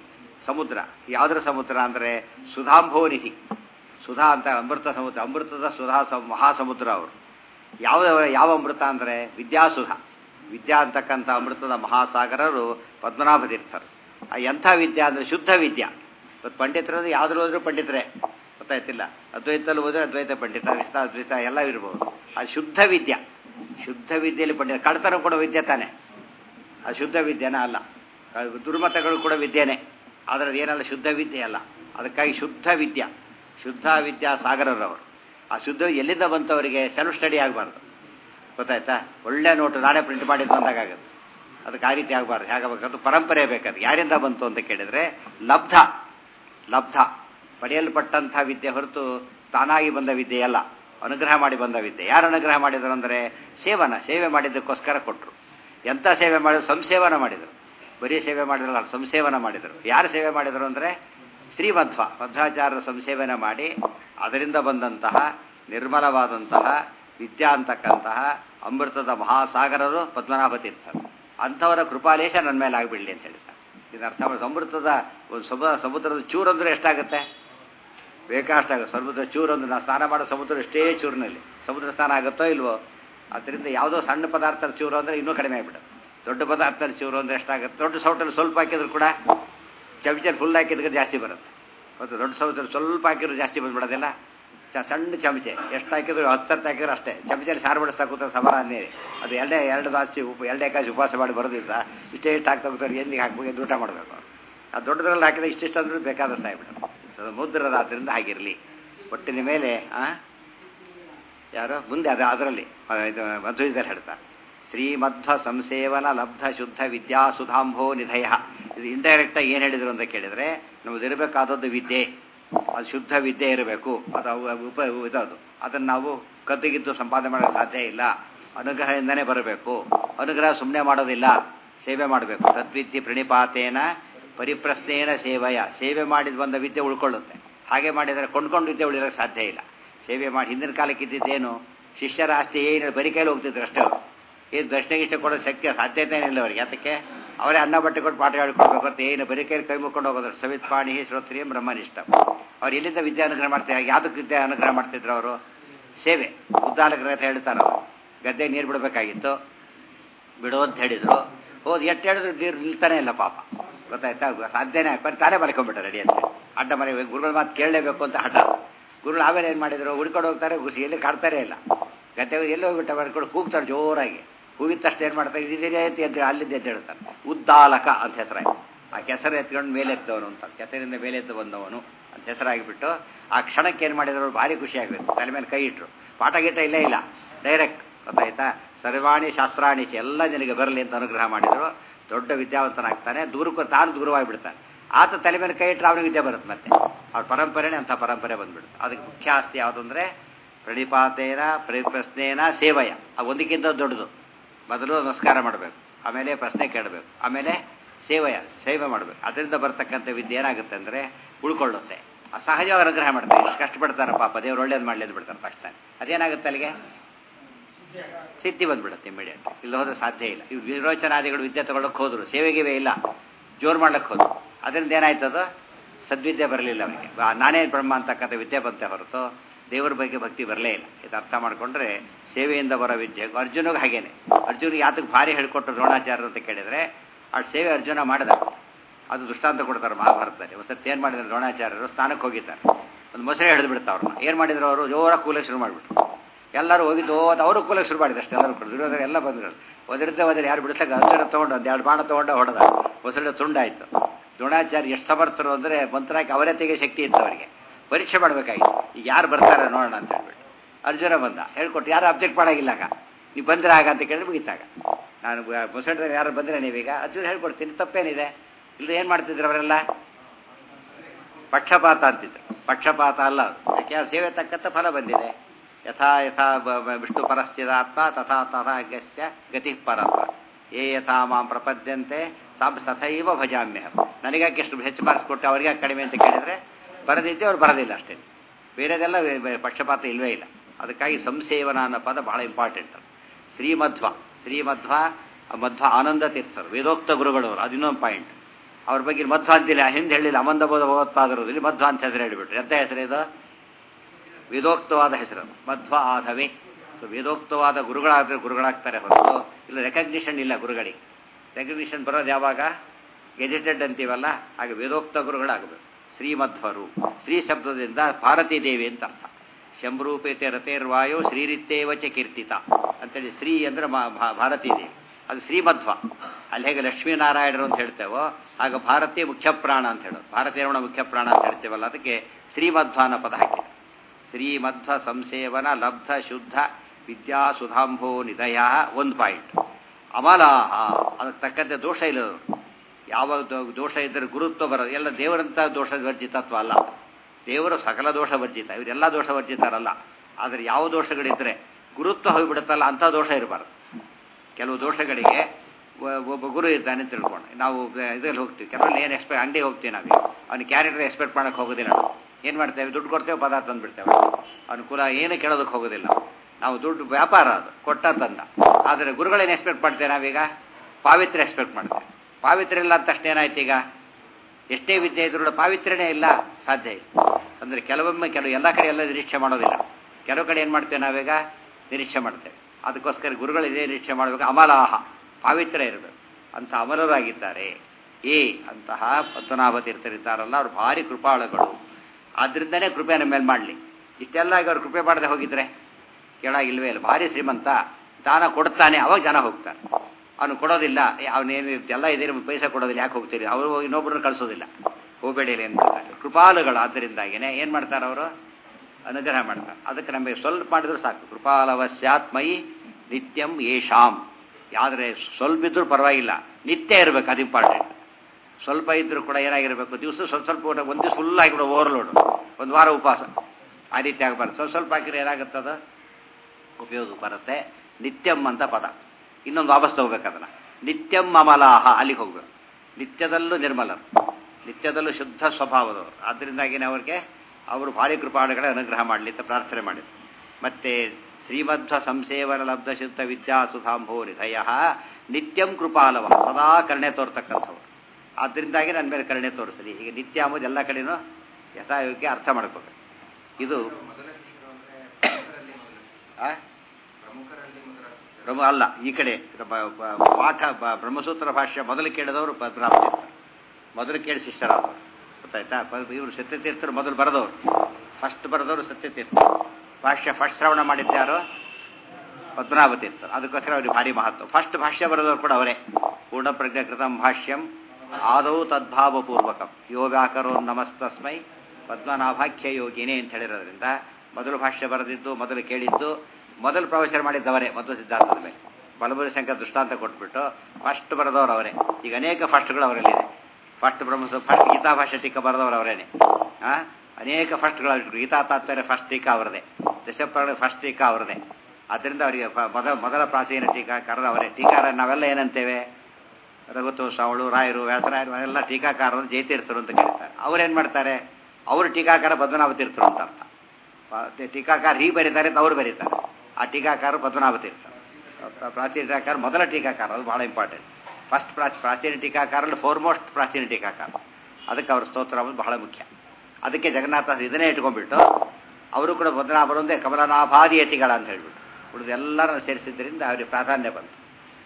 ಸಮುದ್ರ ಯಾವುದರ ಸಮುದ್ರ ಅಂದರೆ ಸುಧಾಂಭೋನಿಧಿ ಸುಧಾ ಅಂತ ಅಮೃತ ಸಮುದ್ರ ಅಮೃತದ ಸುಧಾ ಸಮ- ಮಹಾಸಮುದ್ರ ಅವರು ಯಾವ ಯಾವ ಅಮೃತ ಅಂದರೆ ವಿದ್ಯಾಸುಧ ವಿದ್ಯಾ ಅಂತಕ್ಕಂಥ ಅಮೃತದ ಮಹಾಸಾಗರರು ಪದ್ಮನಾಭ ತೀರ್ಥರು ಆ ಎಂಥ ವಿದ್ಯಾ ಅಂದರೆ ಶುದ್ಧ ವಿದ್ಯಾ ಇವತ್ತು ಪಂಡಿತರು ಅಂದ್ರೆ ಯಾವ್ದ್ರಲ್ಲಿ ಹೋದ್ರೂ ಪಂಡಿತರೇ ಗೊತ್ತಾಯ್ತಿಲ್ಲ ಅದ್ವೈತಲ್ಲಿ ಹೋದ್ರೆ ಅದ್ವೈತ ಪಂಡಿತ ವಿಸ್ತ ಅದ್ವೈತ ಎಲ್ಲ ಇರ್ಬೋದು ಅದು ಶುದ್ಧ ವಿದ್ಯಾ ಶುದ್ಧ ವಿದ್ಯೆಯಲ್ಲಿ ಪಂಡಿತ ಕಳ್ತನ ಕೂಡ ವಿದ್ಯೆ ತಾನೆ ಅದು ಶುದ್ಧ ವಿದ್ಯೆನ ಅಲ್ಲ ಅದು ದುರ್ಮತಗಳು ಕೂಡ ವಿದ್ಯೆನೇ ಆದರೆ ಏನಲ್ಲ ಶುದ್ಧ ವಿದ್ಯೆ ಅಲ್ಲ ಅದಕ್ಕಾಗಿ ಶುದ್ಧ ವಿದ್ಯಾ ಶುದ್ಧ ವಿದ್ಯಾ ಸಾಗರರವರು ಆ ಶುದ್ಧ ಎಲ್ಲಿಂದ ಬಂತವರಿಗೆ ಸೆಲ್ಫ್ ಸ್ಟಡಿ ಆಗಬಾರ್ದು ಗೊತ್ತಾಯ್ತಾ ಒಳ್ಳೆ ನೋಟು ನಾನೇ ಪ್ರಿಂಟ್ ಮಾಡಿದ್ದು ಅಂದಾಗುತ್ತೆ ಅದಕ್ಕೆ ಆ ರೀತಿ ಆಗಬಾರ್ದು ಹೇಗಾಗಬೇಕಂತ ಪರಂಪರೆ ಬೇಕಾದ್ರೆ ಯಾರಿಂದ ಬಂತು ಅಂತ ಕೇಳಿದ್ರೆ ಲಬ್ಧ ಲಬ್ಧ ಪಡೆಯಲ್ಪಟ್ಟಂಥ ವಿದ್ಯೆ ಹೊರತು ತಾನಾಗಿ ಬಂದ ವಿದ್ಯೆ ಅಲ್ಲ ಅನುಗ್ರಹ ಮಾಡಿ ಬಂದ ವಿದ್ಯೆ ಯಾರು ಅನುಗ್ರಹ ಮಾಡಿದರು ಅಂದರೆ ಸೇವನ ಸೇವೆ ಮಾಡಿದ್ದಕ್ಕೋಸ್ಕರ ಕೊಟ್ಟರು ಎಂಥ ಸೇವೆ ಮಾಡಿದ್ರು ಸಂಸೇವನ ಮಾಡಿದರು ಬರೀ ಸೇವೆ ಮಾಡಿದ್ರಲ್ಲ ಸಂಸೇವನ ಮಾಡಿದರು ಯಾರು ಸೇವೆ ಮಾಡಿದರು ಅಂದರೆ ಶ್ರೀಮಧ್ವ ಮಧ್ವಾಚಾರ್ಯರ ಸಂಸೇವನೆ ಮಾಡಿ ಅದರಿಂದ ಬಂದಂತಹ ನಿರ್ಮಲವಾದಂತಹ ವಿದ್ಯಾ ಅಂತಕ್ಕಂತಹ ಅಮೃತದ ಮಹಾಸಾಗರರು ಪದ್ಮನಾಭ ತೀರ್ಥರು ಅಂಥವರ ಕೃಪಾಲೇಶ ನನ್ನ ಮೇಲೆ ಆಗಿಬಿಡಲಿ ಅಂತ ಹೇಳ್ತಾರೆ ಇದನ್ನ ಅರ್ಥ ಮಾಡಿ ಅಮೃತದ ಒಂದು ಸಮ ಸಮುದ್ರದ ಚೂರು ಅಂದ್ರೆ ಎಷ್ಟಾಗುತ್ತೆ ಬೇಕಾಷ್ಟಾಗುತ್ತೆ ಸಮುದ್ರ ಚೂರು ಅಂದ್ರೆ ನಾವು ಸ್ನಾನ ಮಾಡೋ ಸಮುದ್ರ ಎಷ್ಟೇ ಚೂರಿನಲ್ಲಿ ಸಮುದ್ರ ಸ್ನಾನ ಆಗುತ್ತೋ ಇಲ್ವೋ ಅದರಿಂದ ಯಾವುದೋ ಸಣ್ಣ ಪದಾರ್ಥದ ಚೂರು ಅಂದರೆ ಇನ್ನೂ ಕಡಿಮೆ ಆಗಿಬಿಡುತ್ತೆ ದೊಡ್ಡ ಪದಾರ್ಥದ ಚೂರು ಅಂದ್ರೆ ಎಷ್ಟಾಗುತ್ತೆ ದೊಡ್ಡ ಸೌಟಲ್ಲಿ ಸ್ವಲ್ಪ ಹಾಕಿದ್ರು ಕೂಡ ಚಮಚಲ್ಲಿ ಫುಲ್ ಹಾಕಿದ್ರೆ ಜಾಸ್ತಿ ಬರುತ್ತೆ ಮತ್ತು ದೊಡ್ಡ ಸೌಟಲ್ಲಿ ಸ್ವಲ್ಪ ಹಾಕಿದ್ರು ಜಾಸ್ತಿ ಬಂದ್ಬಿಡೋದಿಲ್ಲ ಚ ಸಣ್ಣ ಚಮಚೆ ಎಷ್ಟು ಹಾಕಿದ್ರು ಹತ್ತು ಸರ್ತಿ ಹಾಕಿದ್ರು ಅಷ್ಟೇ ಚಮಚಲ್ಲಿ ಸಾರು ಬಡಿಸ್ತಾ ಕೂತಾರೆ ಸಮಾನ ಅದು ಎರಡೇ ಎರಡು ದಾಚಿ ಉಪ ಎರಡೇ ಕಾಸು ಉಪವಾಸ ಮಾಡಿ ಬರೋದಿಲ್ಲ ಇಷ್ಟೇ ಇಷ್ಟು ಹಾಕ್ತಾ ಕೂತಾರೆ ಎಲ್ಲಿಗೆ ಹಾಕ್ಬೇಕು ಎಂದು ಊಟ ಮಾಡಬೇಕು ಆ ದೊಡ್ಡದ್ರಲ್ಲಿ ಹಾಕಿದ್ರೆ ಇಷ್ಟಿಷ್ಟು ಅಂದ್ರೆ ಬೇಕಾದಷ್ಟು ಆಗಿಬಿಡುತ್ತೆ ಸಮುದ್ರದ ಆದ್ದರಿಂದ ಹಾಗಿರಲಿ ಒಟ್ಟಿನ ಮೇಲೆ ಆ ಯಾರು ಮುಂದೆ ಅದು ಅದರಲ್ಲಿ ಇದು ಮಧ್ವಿದಲ್ಲಿ ಹೇಳ್ತಾ ಶ್ರೀಮಧ್ವ ಸಂಸೇವನ ಲಬ್ಧ ಶುದ್ಧ ವಿದ್ಯಾ ಸುಧಾಂಭೋ ನಿಧಯ ಇದು ಇಂಡೈರೆಕ್ಟ್ ಆಗಿ ಏನು ಹೇಳಿದ್ರು ಅಂತ ಕೇಳಿದ್ರೆ ನಮ್ದು ಇರಬೇಕಾದದ್ದು ವಿದ್ಯೆ ಅದು ಶುದ್ಧ ವಿದ್ಯೆ ಇರಬೇಕು ಅದು ಅವು ಉಪ ಇದದು ಅದನ್ನು ನಾವು ಕದ್ದಿಗಿದ್ದು ಸಂಪಾದನೆ ಮಾಡೋಕ್ಕೆ ಸಾಧ್ಯ ಇಲ್ಲ ಅನುಗ್ರಹದಿಂದನೇ ಬರಬೇಕು ಅನುಗ್ರಹ ಸುಮ್ಮನೆ ಮಾಡೋದಿಲ್ಲ ಸೇವೆ ಮಾಡಬೇಕು ತದ್ವಿದ್ಯೆ ಪ್ರಣಿಪಾತೇನ ಪರಿಪ್ರಶ್ನೇನ ಸೇವೆಯ ಸೇವೆ ಮಾಡಿದ ಬಂದ ವಿದ್ಯೆ ಉಳ್ಕೊಳ್ಳುತ್ತೆ ಹಾಗೆ ಮಾಡಿದರೆ ಕೊಂಡ್ಕೊಂಡು ವಿದ್ಯೆ ಉಳಿಯೋಕ್ಕೆ ಸಾಧ್ಯ ಇಲ್ಲ ಸೇವೆ ಮಾಡಿ ಹಿಂದಿನ ಕಾಲಕ್ಕೆ ಇದ್ದಿದ್ದೇನು ಶಿಷ್ಯರ ಆಸ್ತಿ ಏನು ಬರಿ ಕೈಲಿ ಹೋಗ್ತಿದ್ರು ಅಷ್ಟೇ ಅವರು ಏನು ದಕ್ಷಿಣ ಗಿಷ್ಟ ಕೊಡೋ ಶಕ್ತಿ ಸಾಧ್ಯತೆ ಇಲ್ಲ ಅವರಿಗೆ ಅದಕ್ಕೆ ಅವರೇ ಅನ್ನ ಬಟ್ಟೆ ಕೊಟ್ಟು ಪಾಠ ಹೇಳ್ಕೊಡ್ಬೇಕು ಅಂತ ಏನು ಬರೀ ಕೈಲಿ ಕೈ ಮುಕ್ಕೊಂಡು ಹೋಗೋದು ಸವಿತ್ ಪಾಣಿ ಶ್ರೋತ್ರಿಯಂ ಬ್ರಹ್ಮನಿಷ್ಠ ಅವ್ರು ಎಲ್ಲಿಂದ ವಿದ್ಯೆ ಅನುಗ್ರಹ ಮಾಡ್ತಾರೆ ಯಾವುದಕ್ಕೆ ವಿದ್ಯೆ ಅನುಗ್ರಹ ಮಾಡ್ತಿದ್ರು ಅವರು ಸೇವೆ ಉದ್ದಾಲಕರ ಅಂತ ಹೇಳ್ತಾರೆ ಅವರು ಗದ್ದೆ ನೀರು ಬಿಡಬೇಕಾಗಿತ್ತು ಬಿಡು ಅಂತ ಹೇಳಿದ್ರು ಹೋದ್ ಎಷ್ಟು ಹೇಳಿದ್ರು ನೀರು ನಿಲ್ತಾನೆ ಇಲ್ಲ ಪಾಪ ಗೊತ್ತಾಯ್ತಾ ಸಾಧ್ಯನೇ ಬರೀ ತಾನೇ ಮಲ್ಕೊಂಡ್ಬಿಟ್ಟ ರೆಡಿ ಅಂತ ಅಡ್ಡ ಮನೆ ಗುರುಗಳ ಮಾತು ಕೇಳಲೇಬೇಕು ಅಂತ ಹಠ ಗುರುಗಳು ಆಮೇಲೆ ಏನು ಮಾಡಿದ್ರು ಹುಡ್ಕೊಂಡು ಹೋಗ್ತಾರೆ ಗುಸಿ ಎಲ್ಲಿ ಕಾಡ್ತಾರೇ ಇಲ್ಲ ಗದ್ದೆ ಎಲ್ಲಿ ಹೋಗ್ಬಿಟ್ಟ ಮಾಡ್ಕೊಂಡು ಕೂಗ್ತಾರೆ ಜೋರಾಗಿ ಕೂಗಿದ ತಕ್ಷಣ ಏನು ಮಾಡ್ತಾರೆ ಇದಿದೆ ಅಂತ ಎದ್ದು ಅಲ್ಲಿಂದ ಎದ್ದು ಹೇಳ್ತಾನೆ ಉದ್ದಾಲಕ ಅಂತ ಹೆಸರಾಯ್ತು ಆ ಕೆಸರು ಎತ್ಕೊಂಡು ಮೇಲೆ ಎತ್ತವನು ಅಂತ ಕೆಸರಿಂದ ಮೇಲೆ ಎದ್ದು ಬಂದವನು ಅಂತ ಹೆಸರಾಗಿಬಿಟ್ಟು ಆ ಕ್ಷಣಕ್ಕೆ ಏನು ಮಾಡಿದ್ರು ಭಾರಿ ಖುಷಿ ಆಗಬೇಕು ತಲೆ ಮೇಲೆ ಕೈ ಇಟ್ಟರು ಪಾಠ ಗೀಟ ಇಲ್ಲೇ ಇಲ್ಲ ಡೈರೆಕ್ಟ್ ಗೊತ್ತಾಯ್ತಾ ಸರ್ವಾಣಿ ಶಾಸ್ತ್ರಾಣಿ ಎಲ್ಲ ನಿನಗೆ ಬರಲಿ ಅಂತ ಅನುಗ್ರಹ ಮಾಡಿದರು ದೊಡ್ಡ ವಿದ್ಯಾವಂತನಾಗ್ತಾನೆ ದೂರಕ್ಕೂ ತಾನು ದೂರವಾಗಿಬಿಡ್ತಾನೆ ಆತ ತಲೆ ಮೇಲೆ ಕೈ ಇಟ್ಟರೆ ಅವನಿಗೆ ವಿದ್ಯೆ ಬರುತ್ತೆ ಮತ್ತೆ ಅವ್ರ ಪರಂಪರೆನೇ ಅಂಥ ಪರಂಪರೆ ಬಂದ್ಬಿಡುತ್ತೆ ಅದಕ್ಕೆ ಮುಖ್ಯ ಆಸ್ತಿ ಯಾವುದು ಅಂದರೆ ಪ್ರಣಿಪಾತೇನ ಪ್ರಶ್ನೇನ ಸೇವಯ ಆ ಒಂದಕ್ಕಿಂತ ದೊಡ್ಡದು ಮೊದಲು ನಮಸ್ಕಾರ ಮಾಡಬೇಕು ಆಮೇಲೆ ಪ್ರಶ್ನೆ ಕೇಳಬೇಕು ಆಮೇಲೆ ಸೇವೆಯ ಸೇವೆ ಮಾಡಬೇಕು ಅದರಿಂದ ಬರ್ತಕ್ಕಂಥ ವಿದ್ಯೆ ಏನಾಗುತ್ತೆ ಅಂದರೆ ಉಳ್ಕೊಳ್ಳುತ್ತೆ ಆ ಸಹಜವಾಗಿ ಅನುಗ್ರಹ ಮಾಡ್ತಾರೆ ಎಷ್ಟು ಕಷ್ಟಪಡ್ತಾರೆ ಪಾಪ ದೇವ್ರು ಒಳ್ಳೇದು ಮಾಡಲಿ ಬಿಡ್ತಾರೆ ತಕ್ಷಣ ಅದೇನಾಗುತ್ತೆ ಅಲ್ಲಿಗೆ ಸಿದ್ಧಿ ಬಂದ್ಬಿಡುತ್ತೆ ಇಮಿಡಿಯೇಟ್ ಇಲ್ಲಿ ಹೋದ್ರೆ ಸಾಧ್ಯ ಇಲ್ಲ ಇವು ವಿರೋಚನಾದಿಗಳು ವಿದ್ಯೆ ತಗೊಳ್ಳೋಕೆ ಹೋದ್ರು ಸೇವೆಗಿವೆ ಇಲ್ಲ ಜೋರು ಮಾಡ್ಲಿಕ್ಕೆ ಹೋದ್ರು ಅದರಿಂದ ಏನಾಯ್ತದು ಸದ್ವಿದ್ಯೆ ಬರಲಿಲ್ಲ ಅವರಿಗೆ ನಾನೇ ಬ್ರಹ್ಮ ಅಂತಕ್ಕಂಥ ವಿದ್ಯೆ ಬಂತೆ ಹೊರತು ದೇವರ ಬಗ್ಗೆ ಭಕ್ತಿ ಬರಲೇ ಇಲ್ಲ ಇದು ಅರ್ಥ ಮಾಡಿಕೊಂಡ್ರೆ ಸೇವೆಯಿಂದ ಬರೋ ವಿದ್ಯೆ ಅರ್ಜುನಿಗೆ ಹಾಗೇನೆ ಅರ್ಜುನಿಗೆ ಯಾತಕ್ಕೆ ಭಾರಿ ಹೇಳ್ಕೊಟ್ರು ದ್ರೋಣಾಚಾರ್ಯರು ಅಂತ ಕೇಳಿದ್ರೆ ಆ ಸೇವೆ ಅರ್ಜುನ ಮಾಡಿದ ಅದು ದೃಷ್ಟಾಂತ ಕೊಡ್ತಾರೆ ಮಹಾಭಾರತದಲ್ಲಿ ಒಂದ್ಸತಿ ಏನು ಮಾಡಿದ್ರು ದ್ರೋಣಾಚಾರ್ಯರು ಸ್ನಾನಕ್ಕೆ ಹೋಗಿದ್ದಾರೆ ಒಂದು ಮೊಸಳೆ ಹಿಡಿದು ಬಿಡ್ತಾರೆ ಅವ್ರನ್ನ ಏನು ಮಾಡಿದ್ರು ಅವರು ಜೋರಾಗಿ ಕೂಲಕ್ಕೆ ಶುರು ಮಾಡಿಬಿಟ್ರು ಎಲ್ಲರೂ ಹೋಗಿದ್ದು ಹೋದ ಅವರು ಕೂಲಕ್ಕೆ ಶುರು ಮಾಡಿದ್ರು ಅಷ್ಟೇ ಎಲ್ಲರೂ ಕೂಡ ದುರ್ಯೋಧನ ಎಲ್ಲ ಬಂದರು ಒದರಿದ್ದೆ ಹೋದ್ರೆ ಯಾರು ಬಿಡಿಸಕ್ಕೆ ಅರ್ಜುನ ತೊಗೊಂಡು ಒಂದು ಎರಡು ಬಾಣ ತೊಗೊಂಡು ಹೊಡೆದ ಮೊಸಳೆ ತುಂಡಾಯಿತು ದ್ರೋಣಾಚಾರ್ಯ ಎಷ್ಟು ಸಮರ್ಥರು ಅಂದರೆ ಮಂತ್ರಾಕಿ ಅವರೇ ತೆಗೆ ಶಕ್ತಿ ಇತ್ತು ಅವರಿಗೆ ಪರೀಕ್ಷೆ ಮಾಡಬೇಕಾಗಿತ್ತು ಈಗ ಯಾರು ಬರ್ತಾರೆ ನೋಡೋಣ ಅಂತ ಹೇಳ್ಬಿಟ್ಟು ಅರ್ಜುನ ಬಂದ ಹೇಳ್ಕೊಟ್ಟು ಯಾರು ಅಬ್ಜೆಕ್ಟ್ ಮಾಡೋಂಗಿಲ್ಲಾಗ ನೀವು ಬಂದ್ರೆ ಆಗ ಅಂತ ಕೇಳಿ ಮುಗಿತಾಗ ನಾನು ಮೊಸಳೆ ಯಾರು ಬಂದರೆ ನೀವೀಗ ಅರ್ಜುನ ಹೇಳ್ಕೊಡ್ತೀನಿ ತಪ್ಪೇನಿದೆ ಇಲ್ಲ ಏನು ಮಾಡ್ತಿದ್ರು ಅವರೆಲ್ಲ ಪಕ್ಷಪಾತ ಅಂತಿದ್ರು ಪಕ್ಷಪಾತ ಅಲ್ಲ ಯಾಕೆ ಸೇವೆ ತಕ್ಕಂಥ ಫಲ ಬಂದಿದೆ ಯಥಾ ಯಥಾ ವಿಷ್ಣು ಪರಸ್ಥಿತಾತ್ಮ ತಥಾ ತಥಾ ಗಸ್ಯ ಗತಿ ಪರತ್ವ ಏ ಯಥಾ ಮಾಂ ಪ್ರಪದ್ಯಂತೆ ತಾಂ ತಥೈವ ಭಜಾಮ್ಯ ನನಗಾಕೆ ಎಷ್ಟು ಹೆಚ್ಚು ಮಾರ್ಕ್ಸ್ ಕೊಟ್ಟು ಅವರಿಗೆ ಕಡಿಮೆ ಅಂತ ಕೇಳಿದರೆ ಬರದಿದ್ದೆ ಅವ್ರು ಬರೋದಿಲ್ಲ ಅಷ್ಟೇ ಬೇರೆದೆಲ್ಲ ಪಕ್ಷಪಾತ ಇಲ್ವೇ ಇಲ್ಲ ಅದಕ್ಕಾಗಿ ಸಂಸೇವನ ಅನ್ನೋ ಪದ ಬಹಳ ಇಂಪಾರ್ಟೆಂಟ್ ಶ್ರೀಮಧ್ವ ಶ್ರೀಮಧ್ವ ಮಧ್ವ ಆನಂದ ತೀರ್ಥರು ವೇದೋಕ್ತ ಗುರುಗಳವರು ಅದು ಇನ್ನೊಂದು ಪಾಯಿಂಟ್ ಅವ್ರ ಬಗ್ಗೆ ಇಲ್ಲಿ ಮಧ್ವ ಅಂತಿಲ್ಲ ಹಿಂದೆ ಹೇಳಿಲ್ಲ ಅಮಂದಬೋಧ ಭಗವತ್ಪಾದರು ಇಲ್ಲಿ ಮಧ್ವ ಅಂತ ಹೆಸರು ಹೇಳಿಬಿಟ್ರು ಎಂತ ಹೆಸರು ಇದು ವೇದೋಕ್ತವಾದ ಹೆಸರು ಮಧ್ವ ಆಧವೆ ಸೊ ವೇದೋಕ್ತವಾದ ಗುರುಗಳಾದ್ರೆ ಗುರುಗಳಾಗ್ತಾರೆ ಹೊರತು ಇಲ್ಲ ರೆಕಗ್ನಿಷನ್ ಇಲ್ಲ ಗುರುಗಳಿಗೆ ರೆಕಗ್ನಿಷನ್ ಬರೋದು ಯಾವಾಗ ಗೆಜೆಟೆಡ್ ಅಂತೀವಲ್ಲ ಆಗ ವೇದೋಕ್ತ ಗುರುಗಳಾಗಬೇಕು ಶ್ರೀಮಧ್ವರು ಶ್ರೀ ಶಬ್ದದಿಂದ ಭಾರತೀ ದೇವಿ ಅಂತ ಅರ್ಥ ಶಂಭರೂಪೇತೆ ರತೇರ್ವಾಯೋ ಶ್ರೀರಿತ್ತೇವಚ ಕೀರ್ತಿತ ಅಂತೇಳಿ ಶ್ರೀ ಅಂದ್ರೆ ಮಾ- ಭಾ- ಭಾರತೀ ದೇವಿ ಅದು ಶ್ರೀಮಧ್ವ ಅಲ್ಲಿ ಹೇಗೆ ಲಕ್ಷ್ಮೀನಾರಾಯಣರು ಅಂತ ಹೇಳ್ತೇವೋ ಆಗ ಭಾರತೀಯ ಮುಖ್ಯ ಪ್ರಾಣ ಅಂತ ಹೇಳೋದು ಭಾರತೀಯ ಮುಖ್ಯ ಪ್ರಾಣ ಅಂತ ಹೇಳ್ತೇವಲ್ಲ ಅದಕ್ಕೆ ಶ್ರೀಮಧ್ವ ಅನ್ನೋ ಪದ ಹಾಕಿ ಶ್ರೀಮಧ್ವ ಸಂಸೇವನ ಲಬ್ಧ ಶುದ್ಧ ವಿದ್ಯಾ ಸುಧಾಂಭೋ ನಿಧಯ ಒಂದು ಪಾಯಿಂಟ್ ಅಮಲಾಹ ಅದಕ್ಕೆ ತಕ್ಕಂತೆ ದೋಷ ಇಲ್ಲದವರು ಯಾವ ದೋ- ದೋಷ ಇದ್ದರೆ ಗುರುತ್ವ ಬರೋದು ಎಲ್ಲ ದೇವರಂತ ದೋಷ ವರ್ಜಿತತ್ವ ಅಲ್ಲ ದೇವರು ಸಕಲ ದೋಷ ವರ್ಜಿತ ಇವರೆಲ್ಲ ದೋಷ ವರ್ಜಿತಾರಲ್ಲ ಆದರೆ ಯಾವ ದೋಷಗಳಿದ್ರೆ ಗುರುತ್ವ ಹೋಗಿಬಿಡುತ್ತಲ್ಲ ಅಂಥ ದೋಷ ಇರಬಾರ್ದು ಕೆಲವು ದೋಷಗಳಿಗೆ ಒ- ಒಬ್ಬ ಗುರು ಇದ್ದಾನೆ ಅಂತ ತಿಳ್ಕೊಂಡು ನಾವು ಇದರಲ್ಲಿ ಹೋಗ್ತೀವಿ ಕೆಲವರಲ್ಲಿ ಏನು ಎಕ್ಸ್ಪೆಕ್ಟ್ ಅಂಗಡಿ ಹೋಗ್ತೀವಿ ನಾವು ಅವ್ನ ಕ್ಯಾರೆಕ್ಟರ್ ಎಕ್ಸ್ಪೆಕ್ಟ್ ಮಾಡೋಕೆ ಹೋಗೋದಿಲ್ಲ ನಾವು ಏನು ಮಾಡ್ತೇವೆ ದುಡ್ಡು ಕೊಡ್ತೇವೆ ಪದಾರ್ಥ ತಂದುಬಿಡ್ತೇವೆ ಅನುಕೂಲ ಏನು ಕೇಳೋದಕ್ಕೆ ಹೋಗೋದಿಲ್ಲ ನಾವು ದುಡ್ಡು ವ್ಯಾಪಾರ ಅದು ಕೊಟ್ಟ ತಂದ ಆದರೆ ಗುರುಗಳೇನು ಎಕ್ಸ್ಪೆಕ್ಟ್ ಮಾಡ್ತೇವೆ ನಾವೀಗ ಪಾವಿತ್ರ್ಯ ಎಕ್ಸ್ಪೆಕ್ಟ್ ಮಾಡ್ತೇವೆ ಪಾವಿತ್ರ್ಯ ಇಲ್ಲ ಅಂತ ತಕ್ಷಣ ಏನಾಯ್ತು ಈಗ ಎಷ್ಟೇ ವಿದ್ಯೆ ಇದ್ರೂ ಪಾವಿತ್ರ್ಯನೇ ಇಲ್ಲ ಸಾಧ್ಯ ಇಲ್ಲ ಅಂದರೆ ಕೆಲವೊಮ್ಮೆ ಕೆಲವು ಎಲ್ಲ ಕಡೆ ಎಲ್ಲ ನಿರೀಕ್ಷೆ ಮಾಡೋದಿಲ್ಲ ಕೆಲವು ಕಡೆ ಏನು ಮಾಡ್ತೇವೆ ನಾವೀಗ ನಿರೀಕ್ಷೆ ಮಾಡ್ತೇವೆ ಅದಕ್ಕೋಸ್ಕರ ಗುರುಗಳು ಇದೇ ನಿರೀಕ್ಷೆ ಮಾಡಬೇಕು ಅಮಲಾಹ ಪಾವಿತ್ರ್ಯ ಇರಬೇಕು ಅಂತ ಅಮರರಾಗಿದ್ದಾರೆ ಏ ಅಂತಹ ಪದ್ಮನಾಭ ತೀರ್ಥರಿದ್ದಾರಲ್ಲ ಅವ್ರು ಭಾರಿ ಕೃಪಾಳುಗಳು ಆದ್ರಿಂದನೇ ಕೃಪೆ ನಮ್ಮ ಮೇಲೆ ಮಾಡಲಿ ಇಷ್ಟೆಲ್ಲ ಈಗ ಅವ್ರು ಕೃಪೆ ಮಾಡದೆ ಹೋಗಿದ್ರೆ ಕೇಳಾಗಿಲ್ವೇ ಇಲ್ಲ ಭಾರಿ ಶ್ರೀಮಂತ ದಾನ ಕೊಡ್ತಾನೆ ಅವಾಗ ಜನ ಹೋಗ್ತಾರೆ ಅವನು ಕೊಡೋದಿಲ್ಲ ಅವನೇನು ಎಲ್ಲ ಇದೆ ನಿಮ್ಗೆ ಪೈಸೆ ಕೊಡೋದಿಲ್ಲ ಯಾಕೆ ಹೋಗ್ತೀರಿ ಅವರು ಇನ್ನೊಬ್ಬರನ್ನ ಕಳಿಸೋದಿಲ್ಲ ಹೋಗಬೇಡಿ ಅಂತ ಕೃಪಾಳುಗಳು ಆದ್ದರಿಂದಾಗಿನೇ ಏನು ಮಾಡ್ತಾರೆ ಅವರು ಅನುಗ್ರಹ ಮಾಡ್ತಾರೆ ಅದಕ್ಕೆ ನಮಗೆ ಸ್ವಲ್ಪ ಮಾಡಿದ್ರು ಸಾಕು ಕೃಪಾಲವಸ್ಯಾತ್ಮಯಿ ನಿತ್ಯಂ ಯೇಷಾಂ ಆದರೆ ಸ್ವಲ್ಪ ಇದ್ರೂ ಪರವಾಗಿಲ್ಲ ನಿತ್ಯ ಇರಬೇಕು ಅದು ಇಂಪಾರ್ಟೆಂಟ್ ಸ್ವಲ್ಪ ಇದ್ರೂ ಕೂಡ ಏನಾಗಿರಬೇಕು ದಿವಸ ಸ್ವಲ್ಪ ಸ್ವಲ್ಪ ಊಟ ಒಂದು ದಿವಸ ಫುಲ್ ಆಗಿಬಿಡೋ ಓವರ್ಲೋಡ್ ಒಂದು ವಾರ ಉಪವಾಸ ಆ ರೀತಿ ಆಗಬಾರ್ದು ಸ್ವಲ್ಪ ಸ್ವಲ್ಪ ಹಾಕಿದ್ರೆ ಏನಾಗುತ್ತದ ಉಪಯೋಗ ಬರುತ್ತೆ ನಿತ್ಯಂ ಅಂತ ಪದ ಇನ್ನೊಂದು ವಾಪಸ್ ತಗೋಬೇಕು ಅದನ್ನ ನಿತ್ಯಂ ಅಮಲಾಹ ಅಲ್ಲಿಗೆ ಹೋಗ್ಬೇಕು ನಿತ್ಯದಲ್ಲೂ ನಿರ್ಮಲರು ನಿತ್ಯದಲ್ಲೂ ಶುದ್ಧ ಸ್ವಭಾವದವರು ಆದ್ದರಿಂದಾಗಿನೇ ಅವ್ರಿಗೆ ಅವರು ಭಾರಿ ಕೃಪಾಳುಗಳ ಅನುಗ್ರಹ ಮಾಡಲಿ ಅಂತ ಪ್ರಾರ್ಥನೆ ಮಾಡಿದ್ರು ಮತ್ತೆ ಶ್ರೀಮಧ್ವ ಸಂಸೇವನ ಲಬ್ಧ ಶುದ್ಧ ವಿದ್ಯಾ ಸುಧಾಂಭೋ ನಿಧಯ ನಿತ್ಯಂ ಕೃಪಾಲವ ಸದಾ ಕರುಣೆ ತೋರ್ತಕ್ಕಂಥವ್ರು ಆದ್ದರಿಂದಾಗಿ ನನ್ನ ಮೇಲೆ ಕರುಣೆ ತೋರಿಸಲಿ ಹೀಗೆ ನಿತ್ಯ ಅಂಬುದು ಎಲ್ಲ ಕಡೆನೂ ಯಥಾಯೋಗ್ಯ ಅರ್ಥ ಮಾಡ್ಕೋಬೇಕು ಇದು ಆ? ಬ್ರಹ್ಮ ಅಲ್ಲ ಈ ಕಡೆ ಬ- ಬ- ಪಾಠ ಬ- ಬ್ರಹ್ಮಸೂತ್ರ ಭಾಷ್ಯ ಮೊದಲು ಕೇಳಿದವರು ಪದ್ಮನಾಭ ತೀರ್ಥರು ಮೊದಲು ಕೇಳಿ ಶಿಷ್ಯರಾದವರು ಗೊತ್ತಾಯ್ತಾ ಪ- ಇವರು ಸತ್ಯತೀರ್ಥರು ಮೊದಲು ಬರೆದವರು ಫಸ್ಟ್ ಬರೆದವರು ಸತ್ಯತೀರ್ಥರು ಭಾಷ್ಯ ಫಸ್ಟ್ ಶ್ರವಣ ಮಾಡಿದ್ಯಾರು ಪದ್ಮನಾಭ ತೀರ್ಥರು ಅದಕ್ಕೋಸ್ಕರ ಅವ್ರಿಗೆ ಭಾರಿ ಮಹತ್ವ ಫಸ್ಟ್ ಭಾಷ್ಯ ಬರೆದವರು ಕೂಡ ಅವರೇ ಪೂರ್ಣ ಪ್ರಜ್ಞಾಕೃತಂ ಭಾಷ್ಯಂ ಆದೌ ತದ್ಭಾವಪೂರ್ವಕಂ ಯೋ ವ್ಯಾಕರೋ ನಮಸ್ತಸ್ಮೈ ಪದ್ಮನಾಭಾಖ್ಯ ಯೋಗಿನೇ ಅಂತ ಹೇಳಿರೋದ್ರಿಂದ ಮೊದಲು ಭಾಷ್ಯ ಬರೆದಿದ್ದು ಮೊದಲು ಕೇಳಿದ್ದು ಮೊದಲು ಪ್ರವಚನ ಮಾಡಿದ್ದವರೇ ಮೊದಲು ಸಿದ್ಧಾಂತದ ಮೇಲೆ ಬಲಬುರಿ ಶಂಕರ್ ದೃಷ್ಟಾಂತ ಕೊಟ್ಬಿಟ್ಟು ಫಸ್ಟ್ ಬರೆದವರು ಅವರೇ ಈಗ ಅನೇಕ ಫಸ್ಟ್ಗಳು ಅವರಲ್ಲಿದೆ ಫಸ್ಟ್ ಬ್ರಹ್ಮಸು ಫಸ್ಟ್ ಗೀತಾ ಭಾಷೆ ಟೀಕಾ ಬರೆದವರು ಅವರೇನೆ ಆ ಅನೇಕ ಫಸ್ಟ್ಗಳು ಗೀತಾ ತಾತ್ಪರ್ಯ ಫಸ್ಟ್ ಟೀಕಾ ಅವರದೇ ದಶಪರ್ಣ ಫಸ್ಟ್ ಟೀಕಾ ಅವರದೇ ಅದರಿಂದ ಅವರಿಗೆ ಫ- ಮೊದಲ ಮೊದಲ ಪ್ರಾಚೀನ ಟೀಕಾಕಾರರು ಅವರೇ ಟೀಕಾರ ನಾವೆಲ್ಲ ಏನಂತೇವೆ ರಘುತು ಶ್ರಾವಳು ರಾಯರು ವ್ಯಾಸರಾಯರು ಅವರೆಲ್ಲ ಟೀಕಾಕಾರರು ಜಯತೀರ್ಥರು ಅಂತ ಕರೀತಾರೆ ಅವ್ರೇನು ಮಾಡ್ತಾರೆ ಅವರು ಟೀಕಾಕಾರ ಪದ್ಮನಾಭ ತೀರ್ಥರು ಅಂತ ಅರ್ಥ ಪ- ಟೀಕಾಕಾರ ಹೀಗೆ ಬರೀತಾರೆ ಅಂತ ಅವ್ರು ಬರೀತಾರೆ ಆ ಟೀಕಾಕಾರ ಪದ್ಮನಾಭ ತೀರ್ಥರು ಪ್ರ- ಪ್ರಾಚೀನ ಟೀಕಾಕಾರ ಮೊದಲ ಟೀಕಾಕಾರ ಅದು ಬಹಳ ಇಂಪಾರ್ಟೆಂಟ್ ಫಸ್ಟ್ ಪ್ರಾಚೀನ ಪ್ರಾಚೀನ ಟೀಕಾಕಾರಲ್ಲಿ ಫೋರ್ಮೋಸ್ಟ್ ಪ್ರಾಚೀನ ಟೀಕಾಕಾರ ಅದಕ್ಕೆ ಅವ್ರ ಸ್ತೋತ್ರ ಅನ್ನೋದು ಬಹಳ ಮುಖ್ಯ ಅದಕ್ಕೆ ಜಗನ್ನಾಥ ಇದನ್ನೇ ಇಟ್ಕೊಂಡ್ಬಿಟ್ಟು ಅವರು ಕೂಡ ಪದ್ಮನಾಭರು ಒಂದೇ ಕಮಲನಾಭಾದಿಯತಿಗಳ ಅಂತ ಹೇಳ್ಬಿಟ್ಟು ಉಳಿದು ಎಲ್ಲರನ್ನು ಸೇರಿಸಿದ್ರಿಂದ ಅವರಿಗೆ ಪ್ರಾಧಾನ್ಯ ಬಂತು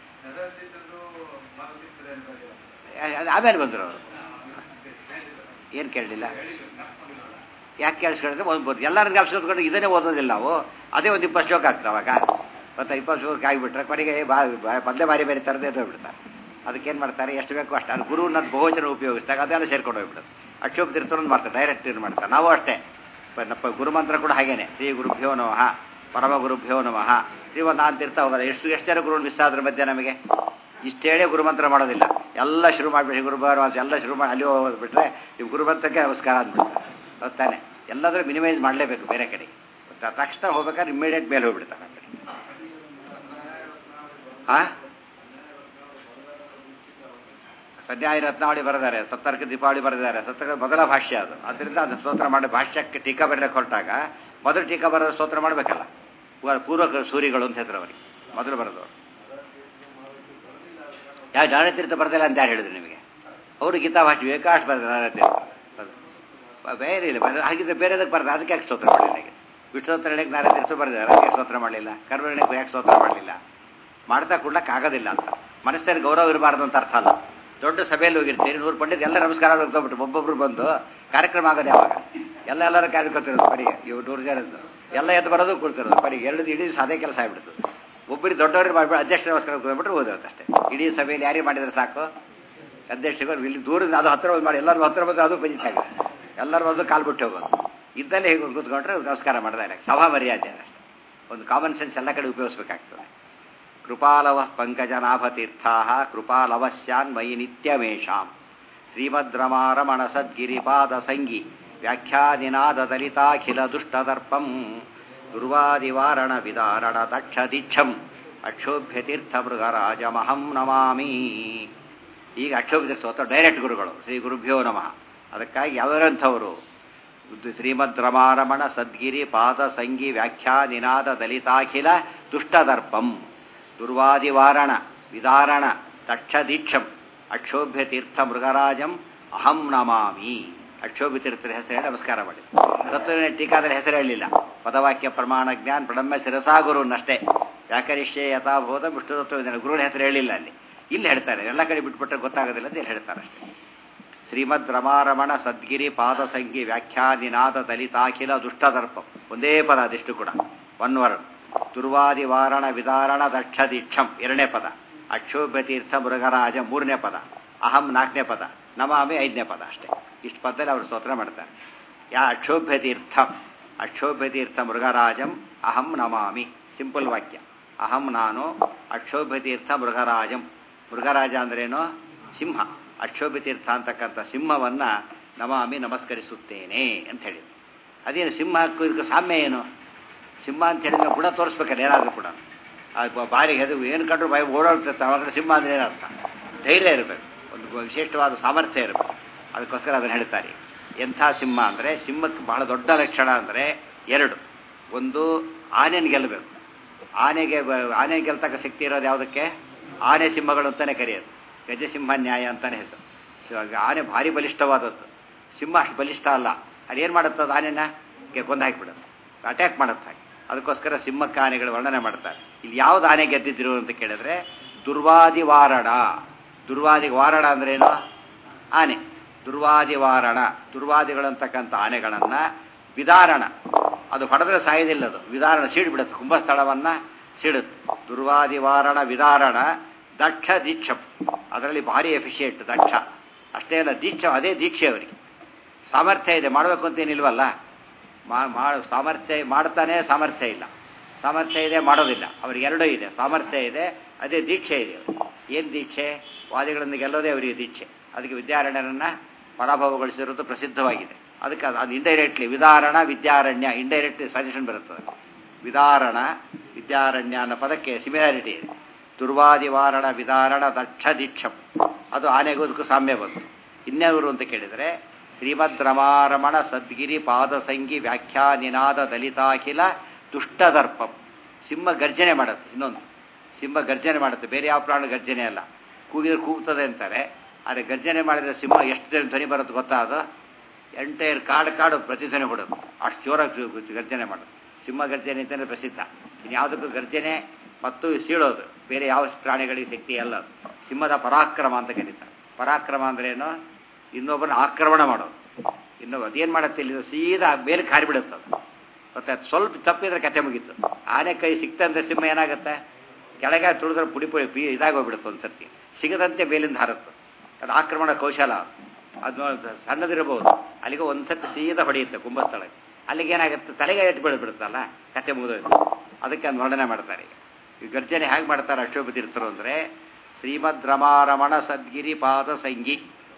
ಆ- ಅದು ಆಮೇಲೆ ಬಂದರು ಅವರು ಏನು ಕೇಳಲಿಲ್ಲ ಯಾಕೆ ಕೇಳಿಸ್ಕೊಂಡಿದ್ರೆ ಒಂದು ಎಲ್ಲರನ್ನ ಜ್ಞಾಪಿಸ್ಕೊಂಡು ಇದನ್ನೇ ಓದೋದಿಲ್ಲ ನಾವು ಅದೇ ಒಂದು ಇಪ್ಪತ್ತು ಶ್ಲೋಕ ಆಗ್ತದೆ ಅವಾಗ ಮತ್ತೆ ಇಪ್ಪತ್ತು ಶ್ಲೋಕ ಆಗಿಬಿಟ್ರೆ ಕೊನೆಗೆ ಬಾ ಬಾ- ಪದ್ಯ ಬಾರಿ ಬೇರೆ ಥರದೇ ಎದ್ದೋಗ್ಬಿಡ್ತಾರೆ ಅದಕ್ಕೇನು ಮಾಡ್ತಾರೆ ಎಷ್ಟು ಬೇಕೋ ಅಷ್ಟು ಅದು ಗುರುವಿನ ಬಹುವಚನ ಉಪಯೋಗಿಸಿದಾಗ ಅದೆಲ್ಲ ಸೇರ್ಕೊಂಡು ಹೋಗ್ಬಿಡುತ್ತೆ ಅಕ್ಷೋಪ್ ತೀರ್ಥರನ್ನು ಮಾಡ್ತಾರೆ ಡೈರೆಕ್ಟ್ ಇದು ಮಾಡ್ತಾರೆ ನಾವು ಅಷ್ಟೇ ಪ- ನಪ್ಪ ಗುರುಮಂತ್ರ ಕೂಡ ಹಾಗೇನೆ ಶ್ರೀ ಗುರುಭ್ಯೋ ನಮಃ ಪರಮ ಗುರುಭ್ಯೋ ನಮಃ ಶ್ರೀಮಂತ ನಾನು ತೀರ್ಥ ಹೋಗೋದು ಎಷ್ಟು ಎಷ್ಟು ಜನ ಗುರುಗಳು ಮಿಸ್ ಆದ್ರ ಮಧ್ಯೆ ನಮಗೆ ಇಷ್ಟೇಳೇ ಗುರುಮಂತ್ರ ಮಾಡೋದಿಲ್ಲ ಎಲ್ಲ ಶುರು ಮಾಡಿಬಿಟ್ಟು ಗುರುಭಾರ ಎಲ್ಲ ಶುರು ಮಾಡಿ ಅಲ್ಲಿ ಹೋಗ್ಬಿಟ್ರೆ ನೀವು ಗುರುಮಂತ್ರಕ್ಕೆ ನಮಸ್ಕಾರ ಅಂದ್ಬಿಡ್ತಾರೆ ಗೊತ್ತಾನೆ ಎಲ್ಲಾದ್ರೂ ಮಿನಿಮೈಸ್ ಮಾಡಲೇಬೇಕು ಬೇರೆ ಕಡೆ ತ- ತಕ್ಷಣ ಹೋಗ್ಬೇಕಾದ್ರೆ ಇಮ್ಮಿಡಿಯೇಟ್ ಮೇಲೆ ಹೋಗ್ಬಿಡ್ತಾರೆ ಆ ಕಡೆ ಹಾ ಸದ್ಯಾಯ ರತ್ನಾವಳಿ ಬರೆದಾರೆ ಸತ್ತರ್ಕ ದೀಪಾವಳಿ ಬರೆದಿದ್ದಾರೆ ಸತ್ತರ್ಕ ಮೊದಲ ಭಾಷ್ಯ ಅದು ಅದರಿಂದ ಅದು ಸ್ತೋತ್ರ ಮಾಡಿ ಭಾಷ್ಯಕ್ಕೆ ಟೀಕಾ ಬರೆಯಕ್ಕೆ ಹೊರಟಾಗ ಮೊದಲು ಟೀಕಾ ಬರೋದು ಸ್ತೋತ್ರ ಮಾಡಬೇಕಲ್ಲ ಪೂರ್ವ- ಪೂರ್ವ ಸೂರಿಗಳು ಅಂತ ಹೆಸರು ಅವರಿಗೆ ಮೊದಲು ಬರೆದವರು ಯಾವ ಜಾಣತೀರ್ಥ ಬರೆದಿಲ್ಲ ಅಂತ ಯಾರು ಹೇಳಿದ್ರು ನಿಮಗೆ ಅವರು ಗೀತಾ ಭಾಷೆ ವಿವೇಕಾಶ ಬರ್ತಾರೆ ಬೇರೆ ಇಲ್ಲ ಬರ- ಹಾಗಿದ್ರೆ ಬೇರೆದಕ್ಕೆ ಬರ್ತಾರೆ ಅದಕ್ಕೆ ಯಾಕೆ ಸ್ತೋತ್ರ ಮಾಡಲಿಲ್ಲ ಹಾಗೆ ವಿಷ್ಣು ಸ್ತೋತ್ರ ಹೇಳಕ್ಕೆ ನಾರಾಯಣ ತೀರ್ಥ ಬರೆದಿದ್ದಾರೆ ಅದಕ್ಕೆ ಯಾಕೆ ಸ್ತೋತ್ರ ಮಾಡಲಿಲ್ಲ ಕರ್ಮಗಳಿಗೆ ಯಾಕೆ ಸ್ತೋತ್ರ ಮಾಡಲಿಲ್ಲ ಮಾಡ್ತಾ ಕೊಡ್ಲಕ್ಕೆ ಆಗೋದಿಲ್ಲ ಅಂತ ಮನಸ್ಸಲ್ಲಿ ಗೌರವ ಇರಬಾರ್ದು ಅಂತ ಅರ್ಥ ಅಲ್ಲ ದೊಡ್ಡ ಸಭೆಯಲ್ಲಿ ಹೋಗಿರ್ತೀರಿ ನೂರು ಪಂಡಿತ್ ಎಲ್ಲ ನಮಸ್ಕಾರ ಹೋಗ್ಬಿಟ್ಟು ಒಬ್ಬೊಬ್ರು ಬಂದು ಕಾರ್ಯಕ್ರಮ ಆಗೋದು ಯಾವಾಗ ಎಲ್ಲ ಎಲ್ಲರ ಕಾರ್ಯಕ್ರಮ ಬರಿಗೆ ಇವು ನೂರು ಜನದ್ದು ಎಲ್ಲ ಎದ್ದು ಬರೋದು ಕೂಡ್ತಿರೋದು ಬರೀ ಎರಡು ಇಡೀ ಸಾದೇ ಕೆಲಸ ಆಗ್ಬಿಡ್ತು ಒಬ್ಬರಿಗೆ ದೊಡ್ಡವ್ರಿಗೆ ಮಾಡ್ಬಿಟ್ಟು ಅಧ್ಯಕ್ಷ ನಮಸ್ಕಾರ ಕೂತ್ಬಿಟ್ರೆ ಓದೋದು ಅಷ್ಟೇ ಇಡೀ ಸಭೆಯಲ್ಲಿ ಯಾರಿಗೆ ಮಾಡಿದ್ರೆ ಸಾಕು ಅಧ್ಯಕ್ಷಗಳು ಇಲ್ಲಿ ದೂರದಿಂದ ಅದು ಹತ್ತಿರ ಬಂದು ಮಾಡಿ ಎಲ್ಲರೂ ಹತ್ತಿರ ಬಂದು ಅದು ಬಂದಿತ್ತಾಗ ಎಲ್ಲರೂ ಬಂದು ಕಾಲು ಬಿಟ್ಟು ಹೋಗೋದು ಇದ್ದಲ್ಲೇ ಹೇಗೆ ಕೂತ್ಕೊಂಡ್ರೆ ನಮಸ್ಕಾರ ಮಾಡಿದಾಗ ಸಭಾ ಮರ್ಯಾದೆ ಅಷ್ಟೇ ಒಂದು ಕಾಮನ್ ಸೆನ್ಸ್ ಎಲ್ಲ ಕಡೆ ಉಪಯೋಗಿಸ್ಬೇಕಾಗ್ತದೆ ಕೃಪಾಲವ ಪಂಕಜನಾಭತೀರ್ಥಾ ಕೃಪಾಲವಸ್ಯಾನ್ ಮಯಿ ನಿತ್ಯಮೇಷಾಂ ಶ್ರೀಮದ್ರಮಾರಮಣ ಸದ್ಗಿರಿಪಾದ ಸಂಗಿ ವ್ಯಾಖ್ಯಾನಿನಾದ ದಲಿತಾಖಿಲ ದುಷ್ಟದರ್ಪಂ ದುರ್ವಾದಿವಾರಣ ವಿದಾರಣ ದಕ್ಷ ದೀಕ್ಷಂ ಅಕ್ಷೋಭ್ಯತೀರ್ಥ ಮೃಗರಾಜಮಹಂ ನಮಾಮಿ ಈಗ ಅಕ್ಷೋಭ್ಯ ಸ್ತೋತ್ರ ಡೈರೆಕ್ಟ್ ಗುರುಗಳು ಶ್ರೀ ಗುರುಭ್ಯೋ ನಮಃ ಅದಕ್ಕಾಗಿ ಯಾವ್ಯಾರಂಥವರು ಶ್ರೀಮದ್ ರಮಾರಮಣ ಸದ್ಗಿರಿ ಪಾದ ಸಂಗಿ ವ್ಯಾಖ್ಯಾ ನಿನಾದ ದಲಿತಾಖಿಲ ದುಷ್ಟದರ್ಪಂ ದುರ್ವಾದಿವಾರಣ ವಿದಾರಣ ತಕ್ಷ ದೀಕ್ಷಂ ಅಕ್ಷೋಭ್ಯ ತೀರ್ಥ ಮೃಗರಾಜಂ ಅಹಂ ನಮಾಮಿ ಅಕ್ಷೋಭ್ಯ ತೀರ್ಥರ ಹೆಸರು ಹೇಳಿ ನಮಸ್ಕಾರ ಮಾಡಿ ತತ್ವನ ಟೀಕಾದಲ್ಲಿ ಹೆಸರು ಹೇಳಲಿಲ್ಲ ಪದವಾಕ್ಯ ಪ್ರಮಾಣ ಜ್ಞಾನ ಪ್ರಣಮ್ಯ ಶಿರಸಾ ಗುರುನಷ್ಟೇ ವ್ಯಾಕರಿಷ್ಯೆ ಯಥಾಬೋಧ ವಿಷ್ಣು ತತ್ವ ಗುರುಗಳ ಹೆಸರು ಹೇಳಿಲ್ಲ ಅಲ್ಲಿ ಇಲ್ಲಿ ಹೇಳ್ತಾರೆ ಎಲ್ಲ ಕಡೆ ಬಿಟ್ಬಿಟ್ರೆ ಗೊತ್ತಾಗೋದಿಲ್ಲ ಅಂತ ಇಲ್ಲಿ ಹೇಳ್ತಾರೆ ಅಷ್ಟೇ ಶ್ರೀಮದ್ ರಮಾರಮಣ ಸದ್ಗಿರಿ ಪಾದ ಸಂಗಿ ವ್ಯಾಖ್ಯಾನಿನಾದ ದಲಿತಾಖಿಲ ದುಷ್ಟದರ್ಪಂ ಒಂದೇ ಪದ ಅದಿಷ್ಟು ಕೂಡ ಒನ್ ವರ್ಡ್ ದುರ್ವಾದಿ ವಾರಣ ವಿದಾರಣ ದಕ್ಷ ದೀಕ್ಷಂ ಎರಡನೇ ಪದ ಅಕ್ಷೋಭ್ಯ ತೀರ್ಥ ಮೃಗರಾಜ ಮೂರನೇ ಪದ ಅಹಂ ನಾಲ್ಕನೇ ಪದ ನಮಾಮಿ ಐದನೇ ಪದ ಅಷ್ಟೇ ಇಷ್ಟು ಪದದಲ್ಲಿ ಅವರು ಸ್ತೋತ್ರ ಮಾಡ್ತಾರೆ ಯಾ ಅಕ್ಷೋಭ್ಯ ತೀರ್ಥ ಅಕ್ಷೋಭ್ಯ ತೀರ್ಥ ಮೃಗರಾಜಂ ಅಹಂ ನಮಾಮಿ ಸಿಂಪಲ್ ವಾಕ್ಯ ಅಹಂ ನಾನು ಅಕ್ಷೋಭ್ಯ ತೀರ್ಥ ಮೃಗರಾಜಂ ಮೃಗರಾಜ ಅಂದ್ರೇನು ಸಿಂಹ ಅಕ್ಷೋಭ್ಯ ತೀರ್ಥ ಅಂತಕ್ಕಂಥ ಸಿಂಹವನ್ನ ನಮಾಮಿ ನಮಸ್ಕರಿಸುತ್ತೇನೆ ಅಂತ ಹೇಳಿ ಅದೇನು ಸಿಂಹಕ್ಕೂ ಇದಕ್ಕೆ ಸಾಮ್ಯ ಏನು ಸಿಂಹ ಅಂತ ಹೇಳಿ ನಾವು ಗುಣ ತೋರಿಸ್ಬೇಕಲ್ಲ ಏನಾದರೂ ಕೂಡ ಅದು ಬಾರಿ ಹೆದು ಏನು ಕಂಡ್ರು ಬಾಯಿ ಓಡಾಡ್ತಿರ್ತಾರೆ ಅವಾಗ ಸಿಂಹ ಅಂದ್ರೆ ಏನರ್ಥ ಧೈರ್ಯ ಇರಬೇಕು ಒಂದು ವಿಶಿಷ್ಟವಾದ ಸಾಮರ್ಥ್ಯ ಇರಬೇಕು ಅದಕ್ಕೋಸ್ಕರ ಅದನ್ನು ಹೇಳ್ತಾರೆ ಎಂಥ ಸಿಂಹ ಅಂದರೆ ಸಿಂಹಕ್ಕೆ ಬಹಳ ದೊಡ್ಡ ಲಕ್ಷಣ ಅಂದರೆ ಎರಡು ಒಂದು ಆನೆನ ಗೆಲ್ಲಬೇಕು ಆನೆಗೆ ಬ- ಆನೆ ಗೆಲ್ತಕ್ಕ ಶಕ್ತಿ ಇರೋದು ಯಾವುದಕ್ಕೆ ಆನೆ ಸಿಂಹಗಳು ಅಂತಾನೆ ಕರೆಯೋದು ಗಜಸಿಂಹ ನ್ಯಾಯ ಅಂತಾನೆ ಹೆಸರು ಸೊ ಹಾಗೆ ಆನೆ ಭಾರಿ ಬಲಿಷ್ಠವಾದದ್ದು ಸಿಂಹ ಅಷ್ಟು ಬಲಿಷ್ಠ ಅಲ್ಲ ಅದೇನು ಮಾಡುತ್ತೆ ಅದು ಆನೆನ ಗೆ- ಕೊಂದು ಹಾಕಿಬಿಡುತ್ತೆ ಅಟ್ಯಾಕ್ ಮಾಡುತ್ತೆ ಹಾಗೆ ಅದಕ್ಕೋಸ್ಕರ ಸಿಂಹಕ್ಕೆ ಆನೆಗಳು ವರ್ಣನೆ ಮಾಡ್ತಾರೆ ಇಲ್ಲಿ ಯಾವ್ದು ಆನೆ ಗೆದ್ದಿದ್ರು ಅಂತ ಕೇಳಿದ್ರೆ ದುರ್ವಾದಿ ವಾರಣ ದುರ್ವಾದಿ ವಾರಣ ಅಂದ್ರೇನು ಆನೆ ದುರ್ವಾದಿ ವಾರಣ ದುರ್ವಾದಿಗಳಂತಕ್ಕಂಥ ಆನೆಗಳನ್ನ ವಿದಾರಣ ಅದು ಹೊಡೆದ್ರೆ ಸಾಯೋದಿಲ್ಲ ಅದು ವಿದಾರಣ ಸೀಡ್ಬಿಡುತ್ತೆ ಕುಂಭಸ್ಥಳವನ್ನ ಸೀಡುತ್ತೆ ದುರ್ವಾದಿ ವಾರಣ ವಿದಾರಣ ದಕ್ಷ ದೀಕ್ಷಂ ಅದರಲ್ಲಿ ಭಾರಿ ಎಫಿಷಿಯೆಂಟ್ ದಕ್ಷ ಅಷ್ಟೇ ಅಲ್ಲ ದೀಕ್ಷ ಅದೇ ದೀಕ್ಷೆ ಅವರಿಗೆ ಸಾಮರ್ಥ್ಯ ಇದೆ ಮಾಡಬೇಕು ಅಂತೇನಿಲ್ವಲ್ಲ ಮಾ- ಮಾ- ಸಾಮರ್ಥ್ಯ ಮಾಡ್ತಾನೆ ಸಾಮರ್ಥ್ಯ ಇಲ್ಲ ಸಾಮರ್ಥ್ಯ ಇದೆ ಮಾಡೋದಿಲ್ಲ ಅವ್ರಿಗೆ ಎರಡೂ ಇದೆ ಸಾಮರ್ಥ್ಯ ಇದೆ ಅದೇ ದೀಕ್ಷೆ ಇದೆ ಏನು ದೀಕ್ಷೆ ವಾದಿಗಳನ್ನು ಗೆಲ್ಲೋದೇ ಅವರಿಗೆ ದೀಕ್ಷೆ ಅದಕ್ಕೆ ವಿದ್ಯಾರಣ್ಯರನ್ನ ಪರಾಭವಗೊಳಿಸಿರೋದು ಪ್ರಸಿದ್ಧವಾಗಿದೆ ಅದಕ್ಕೆ ಅದು ಅದು ಇಂಡೈರೆಕ್ಟ್ಲಿ ವಿದಾರಣ ವಿದ್ಯಾರಣ್ಯ ಇಂಡೈರೆಕ್ಟ್ಲಿ ಸಜೆಷನ್ ಬರುತ್ತದೆ ವಿದಾರಣ ವಿದ್ಯಾರಣ್ಯ ಅನ್ನೋ ಪದಕ್ಕೆ ಸಿಮಿಲಾರಿಟಿ ಇದೆ ದುರ್ವಾದಿವಾರಣ ವಿದಾರಣ ದಕ್ಷ ದೀಕ್ಷಂ ಅದು ಆನೆಗೋದಕ್ಕೂ ಸಾಮ್ಯ ಬಂತು ಇನ್ಯಾವರು ಅಂತ ಕೇಳಿದರೆ ಶ್ರೀಮದ್ ರಮಾರಮಣ ಸದ್ಗಿರಿ ಪಾದಸಂಗಿ ವ್ಯಾಖ್ಯಾನಿನಾದ ದಲಿತಾಖಿಲ ದುಷ್ಟದರ್ಪಂ ಸಿಂಹ ಗರ್ಜನೆ ಮಾಡುತ್ತೆ ಇನ್ನೊಂದು ಸಿಂಹ ಗರ್ಜನೆ ಮಾಡುತ್ತೆ ಬೇರೆ ಯಾವ ಪ್ರಾಣ ಗರ್ಜನೆ ಅಲ್ಲ ಕೂಗಿದ್ರೆ ಕೂಗ್ತದೆ ಅಂತಾರೆ ಆದರೆ ಗರ್ಜನೆ ಮಾಡಿದ್ರೆ ಸಿಂಹ ಎಷ್ಟು ಜನ ಧ್ವನಿ ಬರುತ್ತೆ ಗೊತ್ತಾ ಅದು ಎಂಟೈರ್ ಕಾಡು ಕಾಡು ಪ್ರತಿಧ್ವನಿ ಕೊಡೋದು ಅಷ್ಟು ಜೋರಾಗಿ ಗು- ಗರ್ಜನೆ ಮಾಡೋದು ಸಿಂಹ ಗರ್ಜನೆ ಅಂತಲೇ ಪ್ರಸಿದ್ಧ ಇನ್ಯಾವುದಕ್ಕೂ ಗರ್ಜನೆ ಮತ್ತು ಸೀಳೋದು ಬೇರೆ ಯಾವ ಪ್ರಾಣಿಗಳಿಗೆ ಶಕ್ತಿ ಅಲ್ಲ ಅದು. ಸಿಂಹದ ಪರಾಕ್ರಮ ಅಂತ ಕರೀತಾರೆ ಪರಾಕ್ರಮ ಅಂದ್ರೇನು ಇನ್ನೊಬ್ಬರನ್ನ ಆಕ್ರಮಣ ಮಾಡೋದು ಇನ್ನೊಬ್ಬ ಅದೇನು ಮಾಡುತ್ತೆ ಇಲ್ಲಿ ಸೀದಾ ಮೇಲೆ ಕಾರಿಬಿಡುತ್ತೆ ಅದು ಮತ್ತೆ ಅದು ಸ್ವಲ್ಪ ತಪ್ಪಿದ್ರೆ ಕತೆ ಮುಗೀತು ಆನೆ ಕೈ ಸಿಕ್ತಂದ್ರೆ ಸಿಂಹ ಏನಾಗುತ್ತೆ ಕೆಳಗೆ ತುಳಿದ್ರೆ ಪುಡಿ ಪುಡಿ ಪಿ ಇದಾಗೋಗ್ಬಿಡುತ್ತೆ ಒಂದು ಸರ್ತಿ ಸಿಗದಂತೆ ಮೇಲಿಂದ ಹಾರುತ್ತೆ ಅದು ಆಕ್ರಮಣ ಕೌಶಲ ಅದು ಸಣ್ಣದಿರಬಹುದು ಅಲ್ಲಿಗೆ ಒಂದು ಸರ್ತಿ ಸೀದಾ ಹೊಡೆಯುತ್ತೆ ಕುಂಭಸ್ಥಳಕ್ಕೆ ಅಲ್ಲಿಗೆ ಏನಾಗುತ್ತೆ ತಲೆಗೆ ಎಟ್ಟು ಬೀಳ್ಬಿಡುತ್ತಲ್ಲ ಕತೆ ಮುಗಿದೋಯ್ತು ಅದಕ್ಕೆ ಅದು ವರ್ಣನೆ ಮಾಡ್ತಾರೆ ಈ ಗರ್ಜನೆ ಹೇಗೆ ಮಾಡ್ತಾರೆ ಅಶೋಭ ತೀರ್ಥರು ಅಂದರೆ ಶ್ರೀಮದ್ ರಮಾರಮಣ ಸದ್ಗಿರಿ ಪಾದ ಸಂಗಿ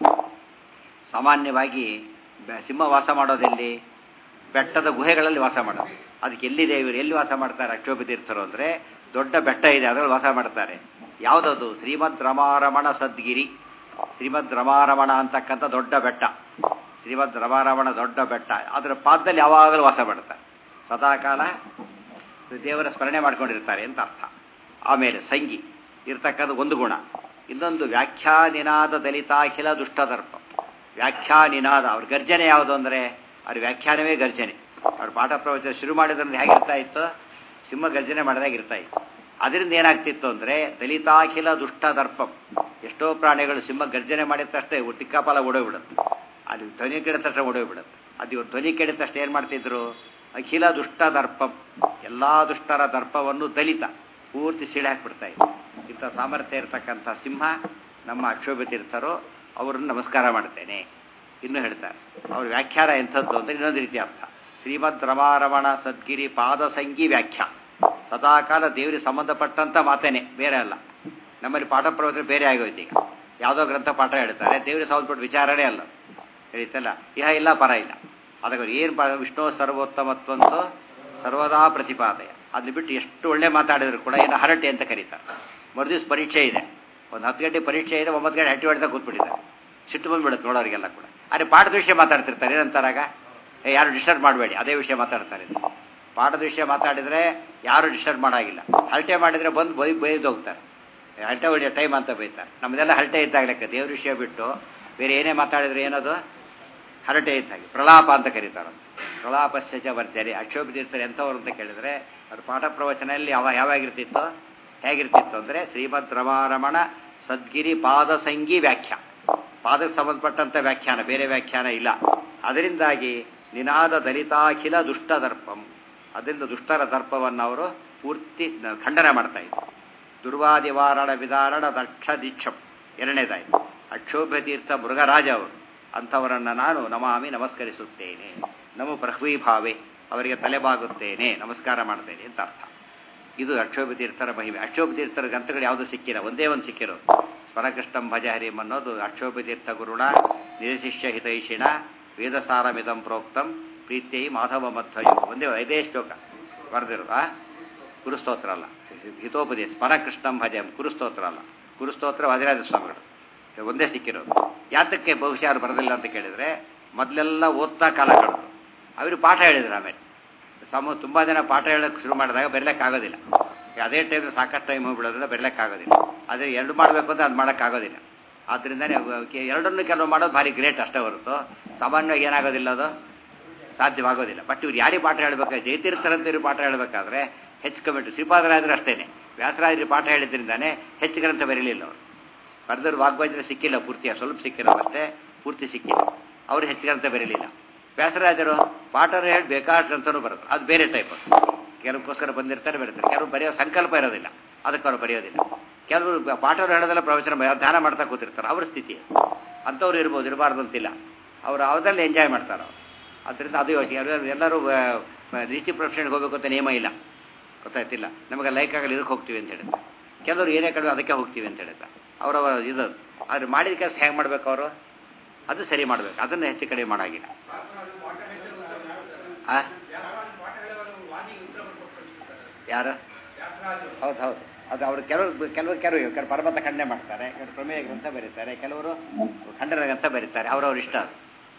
ಸಾಮಾನ್ಯವಾಗಿ ಬ- ಸಿಂಹ ವಾಸ ಮಾಡೋದೆಲ್ಲಿ ಬೆಟ್ಟದ ಗುಹೆಗಳಲ್ಲಿ ವಾಸ ಮಾಡೋದು ಅದಕ್ಕೆ ಎಲ್ಲಿದೆ ಇವರು ಎಲ್ಲಿ ವಾಸ ಮಾಡ್ತಾರೆ ಅಕ್ಷೋಭ ತೀರ್ಥರು ಅಂದರೆ ದೊಡ್ಡ ಬೆಟ್ಟ ಇದೆ ಅದರಲ್ಲಿ ವಾಸ ಮಾಡ್ತಾರೆ ಯಾವುದದು ಶ್ರೀಮದ್ ರಮಾರಮಣ ಸದ್ಗಿರಿ ಶ್ರೀಮದ್ ರಮಾರಮಣ ಅಂತಕ್ಕಂಥ ದೊಡ್ಡ ಬೆಟ್ಟ ಶ್ರೀಮದ್ ರಮಾರಮಣ ದೊಡ್ಡ ಬೆಟ್ಟ ಅದರ ಪಾದದಲ್ಲಿ ಯಾವಾಗಲೂ ವಾಸ ಮಾಡ್ತಾರೆ ಸದಾಕಾಲ ದೇವರ ಸ್ಮರಣೆ ಮಾಡ್ಕೊಂಡಿರ್ತಾರೆ ಅಂತ ಅರ್ಥ ಆಮೇಲೆ ಸಂಗಿ ಇರ್ತಕ್ಕಂಥ ಒಂದು ಗುಣ ಇನ್ನೊಂದು ವ್ಯಾಖ್ಯಾನಿನಾದ ದಲಿತಾಖಿಲ ದುಷ್ಟದರ್ಪ ವ್ಯಾಖ್ಯಾನಿನಾದ ಅವ್ರ ಗರ್ಜನೆ ಯಾವುದು ಅಂದರೆ ಅವ್ರ ವ್ಯಾಖ್ಯಾನವೇ ಗರ್ಜನೆ ಅವ್ರ ಪಾಠ ಪ್ರವಚನ ಶುರು ಮಾಡಿದ್ರಿಂದ ಹೇಗಿರ್ತಾ ಇತ್ತು ಸಿಂಹ ಗರ್ಜನೆ ಮಾಡಿದಾಗ ಇರ್ತಾ ಇತ್ತು ಅದರಿಂದ ಏನಾಗ್ತಿತ್ತು ಅಂದರೆ ದಲಿತಾಖಿಲ ದುಷ್ಟದರ್ಪಂ ಎಷ್ಟೋ ಪ್ರಾಣಿಗಳು ಸಿಂಹ ಗರ್ಜನೆ ಮಾಡಿದ ತಕ್ಷಣ ಟಿಕ್ಕಾಪಾಲ ಓಡೋಗ್ಬಿಡುತ್ತೆ ಅದು ಧ್ವನಿ ಕೆಡಿದ ತಕ್ಷಣ ಓಡೋಗ್ಬಿಡುತ್ತೆ ಅದು ಇವ್ರು ಧ್ವನಿ ಕೆಡಿದ ತಕ್ಷಣ ಏನು ಮಾಡ್ತಿದ್ರು ಅಖಿಲ ದುಷ್ಟ ದರ್ಪಂ ಎಲ್ಲ ದುಷ್ಟರ ದರ್ಪವನ್ನು ದಲಿತ ಪೂರ್ತಿ ಸೀಳೆ ಹಾಕ್ಬಿಡ್ತಾ ಇತ್ತು ಇಂಥ ಸಾಮರ್ಥ್ಯ ಇರತಕ್ಕಂಥ ಸಿಂಹ ನಮ್ಮ ಅಕ್ಷೋಭ್ಯತೀರ್ಥರು ಅವರನ್ನು ನಮಸ್ಕಾರ ಮಾಡ್ತೇನೆ ಇನ್ನು ಹೇಳ್ತಾರೆ ಅವ್ರ ವ್ಯಾಖ್ಯಾನ ಎಂಥದ್ದು ಅಂದರೆ ಇನ್ನೊಂದು ರೀತಿ ಅರ್ಥ ಶ್ರೀಮದ್ ರಮಾರಮಣ ಸದ್ಗಿರಿ ಪಾದಸಂಗಿ ವ್ಯಾಖ್ಯಾ ಸದಾಕಾಲ ದೇವರಿಗೆ ಸಂಬಂಧಪಟ್ಟಂಥ ಮಾತೇನೆ ಬೇರೆ ಅಲ್ಲ ನಮ್ಮಲ್ಲಿ ಪಾಠ ಪ್ರವಚನ ಬೇರೆ ಆಗೋಯ್ತು ಈಗ ಯಾವುದೋ ಗ್ರಂಥ ಪಾಠ ಹೇಳ್ತಾರೆ ದೇವರಿಗೆ ಸಂಬಂಧಪಟ್ಟ ವಿಚಾರನೇ ಅಲ್ಲ ಹೇಳಿತಲ್ಲ ಇಹ ಇಲ್ಲ ಪರ ಇಲ್ಲ ಅದಕ್ಕೆ ಏನು ಪಾ ವಿಷ್ಣು ಸರ್ವೋತ್ತಮತ್ವಂತೂ ಸರ್ವದಾ ಪ್ರತಿಪಾದಯ ಅದನ್ನ ಬಿಟ್ಟು ಎಷ್ಟು ಒಳ್ಳೆ ಮಾತಾಡಿದ್ರು ಕೂಡ ಏನು ಹರಟೆ ಅಂತ ಕರೀತಾರೆ ಮರುದಿವ್ಸ ಪರೀಕ್ಷೆ ಇದೆ ಒಂದು ಹತ್ತು ಗಂಟೆ ಪರೀಕ್ಷೆ ಇದೆ ಒಂಬತ್ತು ಗಂಟೆ ಹಟ್ಟಿ ಹೊಡೆದಾಗ ಕೂತ್ಬಿಟ್ಟಿದ್ದಾರೆ ಸಿಟ್ಟು ಬಂದ್ಬಿಡುತ್ತೆ ನೋಡೋರಿಗೆಲ್ಲ ಕೂಡ ಅದೇ ಪಾಠದ ವಿಷಯ ಮಾತಾಡ್ತಿರ್ತಾರೆ ಏನಂತಾರಾಗ ಏ ಯಾರು ಡಿಸ್ಟರ್ಬ್ ಮಾಡಬೇಡಿ ಅದೇ ವಿಷಯ ಮಾತಾಡ್ತಾರೆ ಪಾಠದ ವಿಷಯ ಮಾತಾಡಿದರೆ ಯಾರು ಡಿಸ್ಟರ್ಬ್ ಮಾಡಾಗಿಲ್ಲ ಹರಟೆ ಮಾಡಿದರೆ ಬಂದು ಬೈ ಬೈದು ಹೋಗ್ತಾರೆ ಹರಟೆ ಹೊಡೆಯೋ ಟೈಮ್ ಅಂತ ಬೈತಾರೆ ನಮ್ಮದೆಲ್ಲ ಹರಟೆ ಇದ್ದಾಗ ಲೆಕ್ಕ ದೇವ್ರ ವಿಷಯ ಬಿಟ್ಟು ಬೇರೆ ಏನೇ ಮಾತಾಡಿದ್ರೆ ಏನದು ಹರಟೆ ಇದ್ದಾಗೆ ಪ್ರಲಾಪ ಅಂತ ಕರೀತಾರೆ ಪ್ರಲಾಪಸ್ಯ ವರ್ಜನೆ ಅಕ್ಷೋಭಿತೀರ್ಥರು ಎಂಥವ್ರು ಅಂತ ಕೇಳಿದ್ರೆ ಅದು ಪಾಠ ಪ್ರವಚನಲ್ಲಿ ಯಾವ ಯಾವಾಗಿರ್ತಿತ್ತು ಹೇಗಿರ್ತಿತ್ತು ಅಂದರೆ ಶ್ರೀಮದ್ ರಮಾರಮಣ ಸದ್ಗಿರಿ ಪಾದಸಂಗಿ ವ್ಯಾಖ್ಯಾ ಪಾದಕ್ಕೆ ಸಂಬಂಧಪಟ್ಟಂಥ ವ್ಯಾಖ್ಯಾನ ಬೇರೆ ವ್ಯಾಖ್ಯಾನ ಇಲ್ಲ ಅದರಿಂದಾಗಿ ನಿನಾದ ದಲಿತಾಖಿಲ ದುಷ್ಟದರ್ಪಂ ಅದರಿಂದ ದುಷ್ಟರ ದರ್ಪವನ್ನು ಅವರು ಪೂರ್ತಿ ಖಂಡನೆ ಮಾಡ್ತಾ ಇದ್ರು ದುರ್ವಾದಿವಾರಣ ವಿಧಾರಣ ದಕ್ಷ ದೀಕ್ಷಂ ಎರಡನೇದಾಯಿತು ಅಕ್ಷೋಭ್ಯ ತೀರ್ಥ ಮೃಗರಾಜ ಅವರು ಅಂಥವರನ್ನು ನಾನು ನಮಾಮಿ ನಮಸ್ಕರಿಸುತ್ತೇನೆ ನಮೋ ಪ್ರಹ್ವೀಭಾವೆ ಅವರಿಗೆ ತಲೆಬಾಗುತ್ತೇನೆ ನಮಸ್ಕಾರ ಮಾಡ್ತೇನೆ ಅಂತ ಅರ್ಥ ಇದು ಅಕ್ಷೋಭ ತೀರ್ಥರ ಮಹಿಮೆ ಅಕ್ಷೋಭ ತೀರ್ಥರ ಗ್ರಂಥಗಳು ಯಾವುದು ಸಿಕ್ಕಿಲ್ಲ ಒಂದೇ ಒಂದು ಸಿಕ್ಕಿರೋದು ಸ್ವರಕೃಷ್ಣಂ ಭಜ ಹರಿಂ ಅನ್ನೋದು ಅಕ್ಷೋಭ ತೀರ್ಥ ಗುರುಣ ನಿರಶಿಷ್ಯ ಹಿತೈಷಿಣ ವೇದಸಾರಮಿದಂ ಪ್ರೋಕ್ತಂ ಪ್ರೀತ್ಯೈ ಮಾಧವ ಮಧ್ವಯು ಒಂದೇ ಐದೇ ಶ್ಲೋಕ ಬರೆದಿರೋದು ಆ ಗುರುಸ್ತೋತ್ರ ಅಲ್ಲ ಹಿತೋಪದೇಶ ಸ್ವರಕೃಷ್ಣಂ ಭಜಂ ಗುರುಸ್ತೋತ್ರ ಅಲ್ಲ ಗುರುಸ್ತೋತ್ರ ವಾದಿರಾಜ ಸ್ವಾಮಿಗಳು ಒಂದೇ ಸಿಕ್ಕಿರೋದು ಯಾತಕ್ಕೆ ಬಹುಶಃ ಅವ್ರು ಬರೋದಿಲ್ಲ ಅಂತ ಕೇಳಿದ್ರೆ ಮೊದಲೆಲ್ಲ ಓದ್ತಾ ಕಾಲ ಕಳೆದು ಅವರು ಪಾಠ ಹೇಳಿದ್ರು ಆಮೇಲೆ ಸಮ ತುಂಬ ಜನ ಪಾಠ ಹೇಳೋಕ್ಕೆ ಶುರು ಮಾಡಿದಾಗ ಬರಲಿಕ್ಕಾಗೋದಿಲ್ಲ ಅದೇ ಟೈಮ್ ಸಾಕಷ್ಟು ಟೈಮ್ ಹೋಗ್ಬಿಡೋದ್ರಿಂದ ಬರಲಿಕ್ಕಾಗೋದಿಲ್ಲ ಆದರೆ ಎರಡು ಮಾಡಬೇಕು ಅಂತ ಅದು ಮಾಡೋಕ್ಕಾಗೋದಿಲ್ಲ ಆದ್ದರಿಂದನೇ ಎರಡನ್ನು ಕೆಲವು ಮಾಡೋದು ಭಾರಿ ಗ್ರೇಟ್ ಅಷ್ಟೇ ಹೊರತು ಸಾಮಾನ್ಯವಾಗಿ ಏನಾಗೋದಿಲ್ಲ ಅದು ಸಾಧ್ಯವಾಗೋದಿಲ್ಲ ಬಟ್ ಇವ್ರು ಯಾರಿಗೆ ಪಾಠ ಹೇಳಬೇಕಾದ್ರೆ ಜಯತೀರ್ಥರಂತವ್ರಿಗೆ ಪಾಠ ಹೇಳಬೇಕಾದ್ರೆ ಹೆಚ್ಚು ಕಮಿಟಿ ಶ್ರೀಪಾದರಾಜರು ಅಷ್ಟೇನೆ ವ್ಯಾಸರಾಜರು ಪಾಠ ಹೇಳಿದ್ರಿಂದಾನೆ ಹೆಚ್ಚು ಗ್ರಂಥ ಬರೀಲಿಲ್ಲ ಅವರು ಬರೆದ್ರು ವಾಗ್ವಾಜ್ರ ಸಿಕ್ಕಿಲ್ಲ ಪೂರ್ತಿಯ ಸ್ವಲ್ಪ ಸಿಕ್ಕಿರೋ ಮತ್ತೆ ಪೂರ್ತಿ ಸಿಕ್ಕಿಲ್ಲ ಅವರು ಹೆಚ್ಚು ಗ್ರಂಥ ಬರೀಲಿಲ್ಲ ವ್ಯಾಸರಾಜರು ಪಾಠ ಹೇಳಿ ಬೇಕಾದಷ್ಟು ಗ್ರಂಥನೂ ಬರೋದು ಅದು ಬೇರೆ ಟೈಪ್ ಕೆಲವಕ್ಕೋಸ್ಕರ ಬಂದಿರ್ತಾರೆ ಬರೀತಾರೆ ಕೆಲವರು ಬರೆಯೋ ಸಂಕಲ್ಪ ಇರೋದಿಲ್ಲ ಅದಕ್ಕೆ ಅವರು ಬರೆಯೋದಿಲ್ಲ ಕೆಲವರು ಪಾಠವ್ರು ಹೇಳೋದೆಲ್ಲ ಪ್ರವಚನ ಧ್ಯಾನ ಮಾಡ್ತಾ ಕೂತಿರ್ತಾರೆ ಅವ್ರ ಸ್ಥಿತಿ ಅಂಥವ್ರು ಇರ್ಬೋದು ಇರಬಾರ್ದು ಅಂತಿಲ್ಲ ಅವರು ಅವದಲ್ಲಿ ಎಂಜಾಯ್ ಮಾಡ್ತಾರೆ ಅವರು ಅದರಿಂದ ಅದು ಯೋಚನೆ ಎಲ್ಲರೂ ರೀತಿ ಪ್ರೊಫೆಷನ್ಗೆ ಹೋಗಬೇಕು ಅಂತ ನಿಯಮ ಇಲ್ಲ ಗೊತ್ತಾಯ್ತಿಲ್ಲ ನಮಗೆ ಲೈಕ್ ಆಗಲಿ ಇದಕ್ಕೆ ಹೋಗ್ತೀವಿ ಅಂತ ಹೇಳಿದ್ರೆ ಕೆಲವರು ಏನೇ ಕಡಿಮೆ ಅದಕ್ಕೆ ಹೋಗ್ತೀವಿ ಅಂತ ಹೇಳ್ತಾರೆ ಅವರವ ಇದು ಆದ್ರೆ ಮಾಡಿದ ಕೆಲಸ ಹೇಗೆ ಮಾಡ್ಬೇಕು ಅವರು ಅದು ಸರಿ ಮಾಡ್ಬೇಕು ಅದನ್ನು ಹೆಚ್ಚು ಕಡಿಮೆ ಮಾಡಾಗಿಲ್ಲ ಆ? ಯಾರು ಹೌದು ಹೌದು ಅದು ಅವರು ಕೆಲವರು ಕೆಲವರು ಕೆಲವರು ಕೆಲವರು ಪರ್ವತ ಖಂಡನೆ ಮಾಡ್ತಾರೆ ಕೆಲವರು ಪ್ರಮೇಯ ಗ್ರಂಥ ಬರೀತಾರೆ ಕೆಲವರು ಖಂಡನ ಗ್ರಂಥ ಬರೀತಾರೆ ಅವರವ್ರ ಇಷ್ಟ ಅದು